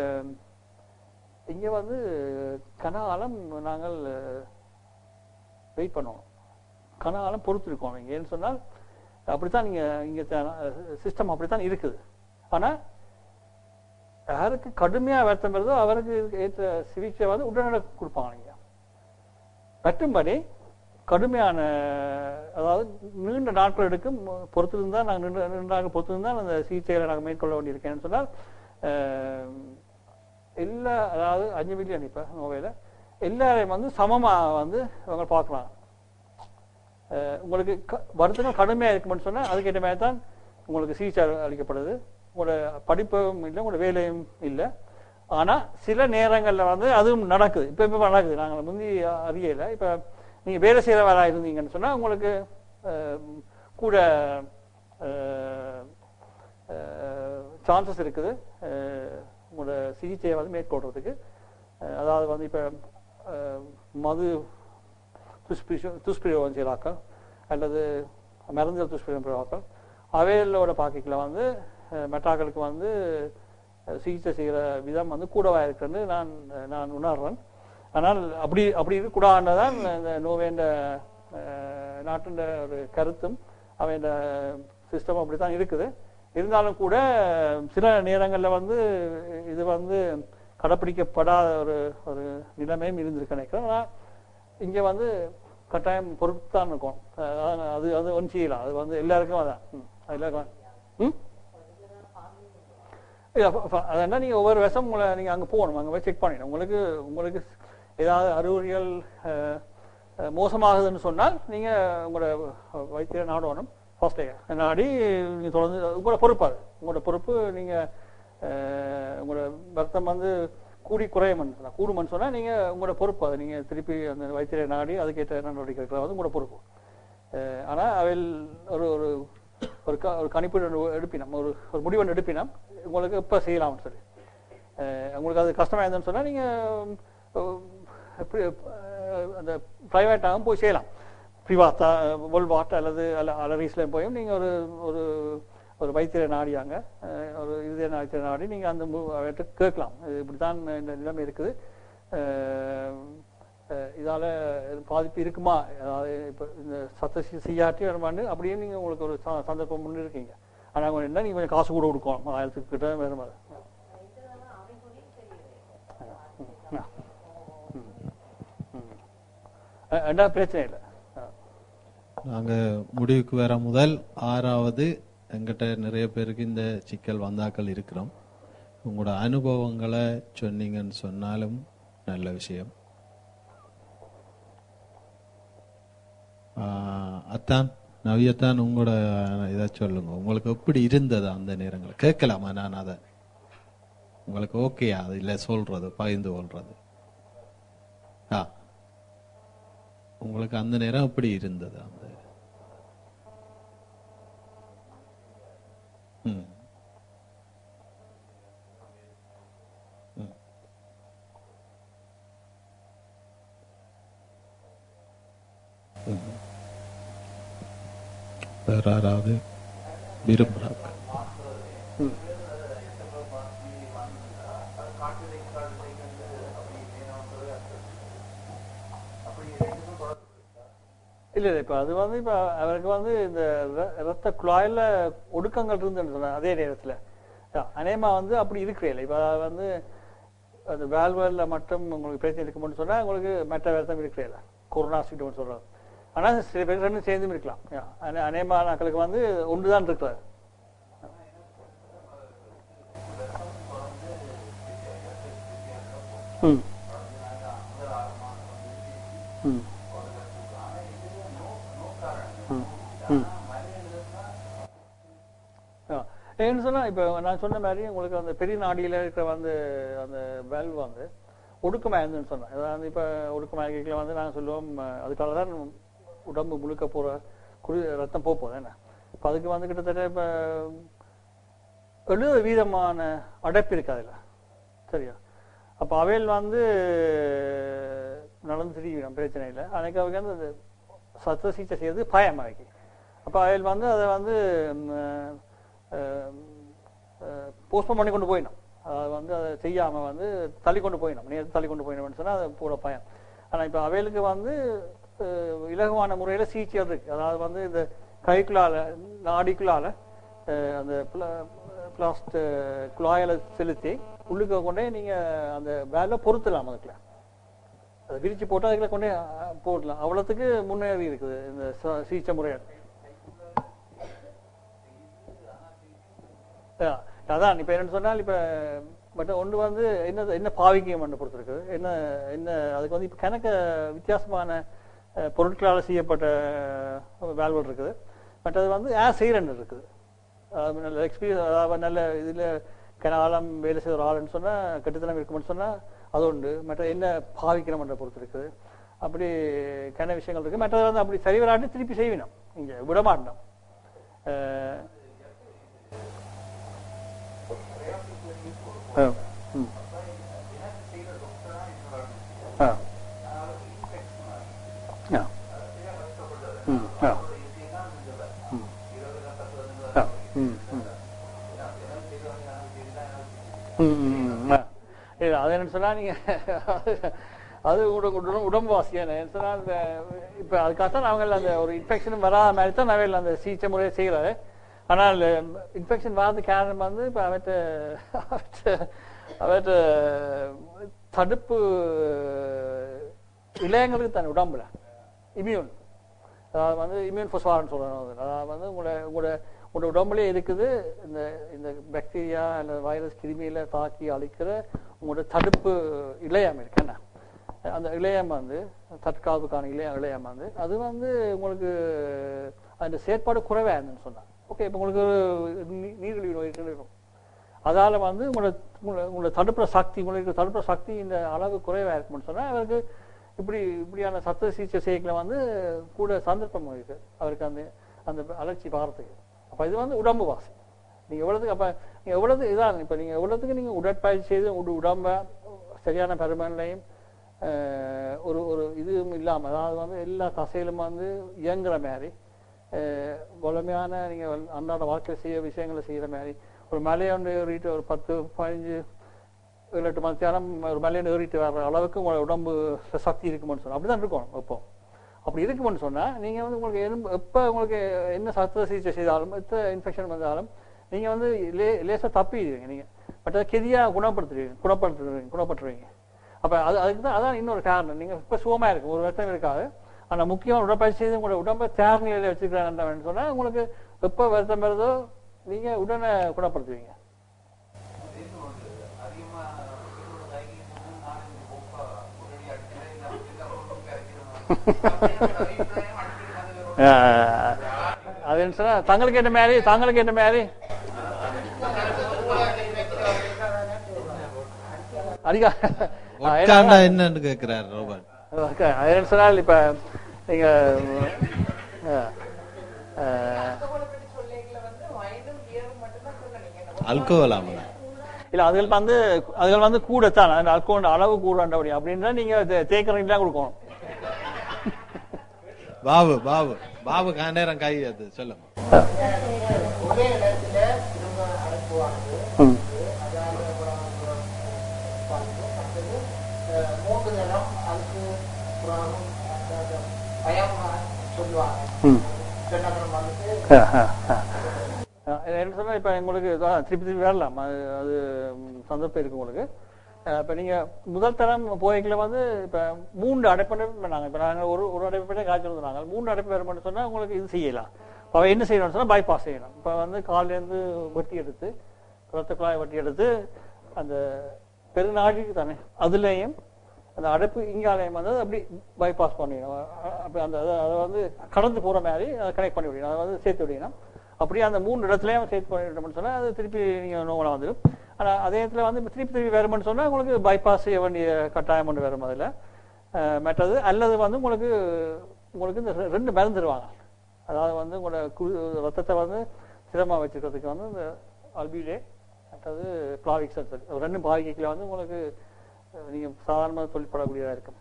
S1: இங்க வந்து கனகாலம் நாங்கள் வெயிட் பண்ணுவோம் கனகாலம் பொறுத்திருக்கோம் இங்க ஏன்னு சொன்னால் அப்படித்தான் நீங்க இங்க சிஸ்டம் அப்படித்தான் இருக்குது ஆனா யாருக்கு கடுமையா வருத்தம் வருதோ அவருக்கு ஏற்ற சிகிச்சை வந்து உடனடி கொடுப்பாங்க நீங்க மற்றும்படி கடுமையான அதாவது நீண்ட நாட்கள் எடுக்கும் பொறுத்திருந்தா நாங்கள் நீண்ட நீண்ட நாட்கள் பொறுத்திருந்தால் அந்த சிகிச்சைகளை நாங்கள் மேற்கொள்ள வேண்டியிருக்கேன்னு சொன்னால் அஹ், எல்லா அதாவது அஞ்சு மில்லியன் இப்போ நோவையில் எல்லாரையும் வந்து சமமா வந்து அவங்க பார்க்கலாம் அஹ், உங்களுக்கு க- வருத்தங்கள் கடுமையாக இருக்கும்னு சொன்னா அதுக்கேற்ற மாதிரி தான் உங்களுக்கு சிகிச்சை அளிக்கப்படுது உங்களோட படிப்பும் இல்லை உங்களோட வேலையும் இல்லை ஆனா சில நேரங்கள்ல வந்து அதுவும் நடக்குது இப்ப இப்ப நடக்குது நாங்கள் முந்தி அறியல இப்ப நீங்க வேலை செய்யறவரா இருந்தீங்கன்னு சொன்னா உங்களுக்கு அஹ், கூட சான்சஸ் இருக்குது அஹ், உங்களோட சிகிச்சையை வந்து மேற்கொள்றதுக்கு அஹ், அதாவது வந்து இப்ப அஹ், மது துஷ்பிரயோகம் துஷ்பிரயோகம் செய்கிறாக்கள் அல்லது மருந்துகள் துஷ்பிரயோகம் செய்கிறாக்கள் அவைகளோட பாக்கெட்ல வந்து அஹ், மெட்டாக்களுக்கு வந்து அஹ், சிகிச்சை செய்கிற விதம் வந்து கூடவா இருக்குன்னு நான் நான் உணர்றேன் ஆனால் அப்படி அப்படி இருக்கக்கூடாதுதான் இந்த நோவேண்ட நாட்டின் ஒரு கருத்தும் அவன் சிஸ்டம் அப்படித்தான் இருக்குது இருந்தாலும் கூட சில நேரங்களில் வந்து இது வந்து கடைப்பிடிக்கப்படாத ஒரு ஒரு நிலைமையும் இருந்திருக்கு நினைக்கிறேன் ஆனால் இங்கே வந்து கட்டாயம் பொறுத்து தான் இருக்கும் அஹ் அது அது ஒன்றும் செய்யலாம் அது வந்து எல்லாருக்கும் அதான் ம், அது எல்லாருக்கும் ம் இல்ல, ஃப- ஃப- அது என்ன நீங்க ஒவ்வொரு வருஷம் உங்களை நீங்க அங்க போகணும் அங்க போய் செக் பண்ணிடணும் உங்களுக்கு உங்களுக்கு ஏதாவது அறிகுறிகள் அஹ், அஹ், மோசமாகுதுன்னு சொன்னால் நீங்க உங்களோட வைத்திய நாடணும் ஃபர்ஸ்ட் நாடி நீங்க தொடர்ந்து உங்களோட பொறுப்பு அது உங்களோட பொறுப்பு நீங்க அஹ், உங்களோட ரத்தம் வந்து கூடி குறையும்னு சொன்னா கூடுமன்னு சொன்னா நீங்க உங்களோட பொறுப்பு அது நீங்க திருப்பி அந்த வைத்தியரை நாடி அதுக்கேற்ற நடவடிக்கை எடுக்கிறது வந்து உங்களோட பொறுப்பு அஹ், ஆனா அவையில் ஒரு ஒரு ஒரு க ஒரு கணிப்பீடு ஒன்று எடுப்பினோம் ஒரு ஒரு முடிவு ஒன்று எடுப்பினோம் உங்களுக்கு எப்போ செய்யலாம்னு சொல்லி அஹ், உங்களுக்கு அது கஷ்டமா இருந்ததுன்னு சொன்னா நீங்க உம், எப்படி அஹ், அந்த ப்ரைவேட்டாகவும் போய் செய்யலாம் பிரிவாத்தா வேர்ல்ட் அல்லது அல்ல அலரீஸ்ல போயும் நீங்க ஒரு ஒரு ஒரு வைத்தியரை நாடியாங்க அஹ், ஒரு இதய வைத்தியரை நாடி நீங்க அந்த மு- அவர்கிட்ட கேட்கலாம் இது இப்படித்தான் இந்த நிலைமை இருக்குது அஹ், அஹ், இதால பாதிப்பு இருக்குமா அதாவது இப்ப இந்த சத்த செய்யாட்டி வருமானு அப்படியே நீங்க உங்களுக்கு ஒரு ச- சந்தர்ப்பம் முன்னு இருக்கீங்க ஆனா அவங்க என்ன நீங்க கொஞ்சம் காசு கூட கொடுக்கணும் ஆயிரத்துக்கு கிட்ட வேற மாதிரி என்ன பிரச்சனை இல்லை அஹ்.
S3: நாங்க முடிவுக்கு வர முதல் ஆறாவது எங்கிட்ட நிறைய பேருக்கு இந்த சிக்கல் வந்தாக்கள் இருக்கிறோம் உங்களோட அனுபவங்களை சொன்னீங்கன்னு சொன்னாலும் நல்ல விஷயம் ஆஹ், அத்தான் நவியத்தான் உங்களோட இதை சொல்லுங்க உங்களுக்கு எப்படி இருந்தது அந்த நேரங்கள் கேட்கலாமா நான் அதை உங்களுக்கு ஓகேயா அது இல்லை சொல்றது பகிர்ந்து கொள்றது ஆ உங்களுக்கு அந்த நேரம் எப்படி இருந்தது அந்த ம். ம். ம். வேற யாராவது விரும்புறாங்க
S1: இல்ல இல்ல இப்ப அது வந்து இப்ப அவருக்கு வந்து இந்த ர- ரத்த குழாயில ஒடுக்கங்கள் இருந்துன்னு சொன்னாங்க அதே நேரத்துல அஹ் அநேகமா வந்து அப்படி இருக்கிறே இப்ப அது வந்து அந்த வேல்வல்ல மட்டும் உங்களுக்கு பிரச்சனை இருக்கும்னு சொன்னா உங்களுக்கு மற்ற வேலை இருக்கிறே கொரோனா சீட்டு சொல்றாங்க ஆனா சில பேர் ரெண்டும் சேர்ந்தும் இருக்கலாம் அஹ் அநே- அநேகமா நாட்களுக்கு வந்து ஒன்றுதான் இருக்கிறார் ம் ம் ம். ம். ஆ. ஏன்னு சொன்னா இப்ப நான் சொன்ன மாதிரி உங்களுக்கு அந்த பெரிய நாடியில இருக்கிற வந்து அந்த வேல்வ் வந்து ஒடுக்கமா இருந்துன்னு சொன்னேன் அதாவது இப்ப ஒடுக்கமா இருக்கையில வந்து நாங்க சொல்லுவோம் அஹ், அதுக்காக தான் உடம்பு முழுக்க போற குடி ரத்தம் போக போகுது என்ன இப்ப அதுக்கு வந்து கிட்டத்தட்ட இப்ப எழுபது வீதமான அடைப்பு இருக்கு அதுல சரியா அப்ப அவையில் வந்து நடந்து திரிவிடும் பிரச்சனை இல்லை அன்னைக்கு அவங்க வந்து அந்த சத்த சிகிச்சை செய்யறது பயம் அவைக்கு அப்ப அவையில் வந்து அதை வந்து போஸ்ட்போன் பண்ணி கொண்டு போயிடும் அதாவது வந்து அதை செய்யாம வந்து தள்ளி கொண்டு போயிடும் நேரத்தை தள்ளி கொண்டு போயிடும்னு சொன்னா அது போட பயம் ஆனா இப்ப அவைகளுக்கு வந்து அஹ், இலகுவான முறையில சிகிச்சைகள் இருக்கு அதாவது வந்து இந்த கைக்குள்ளால நாடிக்குள்ளால அஹ், அந்த பிளாஸ்ட் குழாயில செலுத்தி உள்ளுக்க கொண்டே நீங்க அந்த வேலை பொருத்தலாம் அதுக்குள்ள அதை விரிச்சு போட்டு அதுக்குள்ள கொண்டே அஹ், போடலாம் அவ்வளவுக்கு முன்னேறி இருக்குது இந்த ச- சிகிச்சை முறைகள் அஹ், அதான் இப்ப என்னன்னு சொன்னால் இப்ப பட் ஒன்று வந்து என்ன என்ன பாவிக்கியம் பொறுத்திருக்கு என்ன என்ன அதுக்கு வந்து இப்ப கணக்க வித்தியாசமான அஹ், பொருட்களால் செய்யப்பட்ட வேல்வல் இருக்குது பட் அது வந்து ஏர் சைரன் இருக்குது அதாவது நல்ல எக்ஸ்பீரியன்ஸ் அதாவது நல்ல இதுல கனாலம் வேலை செய்கிற ஒரு ஆளுன்னு சொன்னா கட்டுத்தனம் இருக்கும்னு சொன்னா அது உண்டு மற்ற என்ன பாவிக்கிறோம்ன்ற பொறுத்து இருக்குது அப்படி கன விஷயங்கள் இருக்கு மற்றது வந்து அப்படி சரி வராட்டி திருப்பி செய்வினோம் இங்க விட மாட்டோம் அஹ், ஆ, ம். ஆ. ஆ. ம், ஆ. ம். ஆ, ம், ம். ம், ம், ம், ஆ. இல்ல, அது என்ன சொன்னா நீங்க அது உட- உட- உடம்பு வாசியான என்ன சொன்னா அந்த இப்ப அதுக்காகத்தான் அவங்க அந்த ஒரு இன்ஃபெக்ஷன் வராத மாதிரி தான் அவங்க அந்த சிகிச்சை முறையை செய்யறாரு ஆனால் இன்ஃபெக்ஷன் வராது காரணம் வந்து இப்போ அவற்ற அவற்ற அவற்ற தடுப்பு இளையங்களுக்கு தன் உடம்புல இம்யூன் அதாவது வந்து இம்யூன் ஃபொஸ்பாரன் சொல்லணும் அது. அதாவது வந்து உங்களோட உங்களோட உங்களோட உடம்புலயே இருக்குது இந்த இந்த பாக்டீரியா அல்லது வைரஸ் கிருமியில தாக்கி அழிக்கிற உங்களோட தடுப்பு இளையம் இருக்கு என்ன அந்த இளையம் வந்து தற்காப்புக்கான இளைய இளையம் வந்து அது வந்து உங்களுக்கு அந்த செயற்பாடு குறைவா இருந்துன்னு சொன்னா ஓகே இப்போ உங்களுக்கு நீ- நீரிழிவு நோய் இருக்குன்னு இருக்கும் அதால வந்து உங்களோட உங்களோட- உங்களோட தடுப்புற சக்தி உங்களுக்கு தடுப்புற சக்தி இந்த அளவு குறைவா இருக்கும்னு சொன்னா அவருக்கு இப்படி இப்படியான சத்த சிகிச்சை செய்யல வந்து கூட சந்தர்ப்பம் இருக்கு அவருக்கு அந்த அந்த அலர்ச்சி பாரத்துக்கு அப்ப இது வந்து உடம்பு வாசி நீங்க எவ்வளவுக்கு அப்ப நீங்க எவ்வளவு இதான் இப்ப நீங்க எவ்வளவுக்கு நீங்க உடற்பயிற்சி செய்து உங்க உடம்ப சரியான பருமன்லையும் அஹ், ஒரு ஒரு இதுவும் இல்லாம அதாவது வந்து எல்லா தசையிலும் வந்து இயங்குற மாதிரி அஹ், வலிமையான நீங்க அன்றாட வாழ்க்கையில் செய்ய விஷயங்களை செய்யற மாதிரி ஒரு மலையை ஒன்று ஏறிட்டு ஒரு பத்து பதினஞ்சு ஏழு எட்டு மத்தியானம் ஒரு மலையை ஏறிட்டு வர்ற அளவுக்கு உங்களோட உடம்பு சக்தி இருக்குமென்னு சொன்னா அப்படிதான் இருக்கணும் இப்போ அப்படி இருக்குமென்னு சொன்னா நீங்க வந்து உங்களுக்கு எலும்பு எப்ப உங்களுக்கு என்ன சத்த சிகிச்சை செய்தாலும் எத்த இன்ஃபெக்ஷன் வந்தாலும் நீங்க வந்து லே லேசா தப்பிடுவீங்க நீங்க பட் அதை கெதியா குணப்படுத்துவீங்க குணப்படுத்துவீங்க குணப்பட்டுருவீங்க அப்ப அது அதுக்கு தான் அதான் இன்னொரு காரணம் நீங்க இப்ப சுகமா இருக்கும் ஒரு வருஷம் இருக்காது ஆனா முக்கியமான உடற்பயிற்சி செய்து உங்களோட உடம்பை தேர் நிலையில வச்சுக்கிறாங்கன்னு சொன்னா உங்களுக்கு எப்ப வருத்தம் வருதோ நீங்க உடனே குணப்படுத்துவீங்க
S2: அதிகமா பெட்ரோல் சைக்கிள் போது நாலஞ்சு பொப்பா உடனடி அடிக்கிறேன் இல்லை அப்படிதான் ஒன்றும் கிடைக்கிறோம் அபிப்பிராயம் அடிக்கிறது
S1: ஆஹ், அது என்ன சொன்னா தங்களுக்கு ஏற்ற மாதிரி தங்களுக்கு ஏற்ற மாதிரி அதிகா ஆஹ்,
S3: உட்காண்டா என்னன்னு கேக்குறாரு ரோபர்ட்
S1: ஓகே அது என்ன சொன்னால் இப்ப நீங்க ஆஹ், ஆஹ்,
S3: அல்கோவல் ஆமல
S1: இல்ல அதுகள் வந்து அதுகள் வந்து கூடத்தான் அந்த அல்கோல் அளவு கூடண்டபடி அப்படின்னா நீங்க தே- தேக்கரைக்கு தான் கொடுக்கணும்
S3: பாபு பாபு பாபு நேரம் கை அது சொல்லுங்க
S5: ஒரே இடத்துல திரும்ப அனுப்புவாங்க
S1: ம்.
S5: அதாவது அடுத்தது அஹ், மூன்று தினம் அதுக்கு அப்புறம் அந்த பயம் சொல்லுவாங்க
S1: ம்.
S5: சொன்னப்புறம் வந்துட்டு
S1: ஆஹ், ஆஹ், ஆஹ். ஆஹ், என்ன சொன்னா இப்ப உங்களுக்கு இதான் திருப்பி திருப்பி வரலாம் அது அது ம், சந்தர்ப்பம் இருக்கு உங்களுக்கு ஆஹ், இப்ப நீங்க முதல் தரம் போய்க்குள்ள வந்து இப்ப மூன்று அடைப்படை நாங்க இப்ப நாங்க ஒரு ஒரு அடைப்படை காய்ச்சல் வந்து நாங்க மூன்று அடைப்பு வேறுபட்டு சொன்னா உங்களுக்கு இது செய்யலாம் அப்ப என்ன செய்யணும்னு சொன்னா பைபாஸ் செய்யணும் இப்ப வந்து கால்ல இருந்து வெட்டி எடுத்து ரத்த குழாய் வெட்டி எடுத்து அந்த பெருநாழிக்கு தானே அதுலயும் அந்த அடைப்பு இங்காலயம் வந்து அப்படி பைபாஸ் பண்ணிடணும் அ- அப்படி அந்த அதை அதை வந்து கடந்து போற மாதிரி அதை கனெக்ட் பண்ணி விடணும் அதை வந்து சேர்த்து விடணும் அப்படியே அந்த மூணு இடத்துலயும் சேர்த்து பண்ணிட்டோம்னு சொன்னா அது திருப்பி நீங்க நோவலாம் வந்துடும் ஆனா அதே இடத்துல வந்து இப்ப திருப்பி திருப்பி வேறுமென்னு சொன்னா உங்களுக்கு பைபாஸ் செய்ய வேண்டிய கட்டாயம் ஒன்று வரும் அதுல அஹ் மற்றது அல்லது வந்து உங்களுக்கு உங்களுக்கு இந்த ரெ- ரெண்டு மருந்து தருவாங்க அதாவது வந்து உங்களோட கு- ரத்தத்தை வந்து சிரமமா வச்சுக்கிறதுக்கு வந்து இந்த அல்பிலே மற்றது பிளாவிக்ஸ் ரெண்டும் பாதிக்கல வந்து உங்களுக்கு அஹ், நீங்க சாதாரணமாக தொழிற்படக்கூடியதா இருக்கும்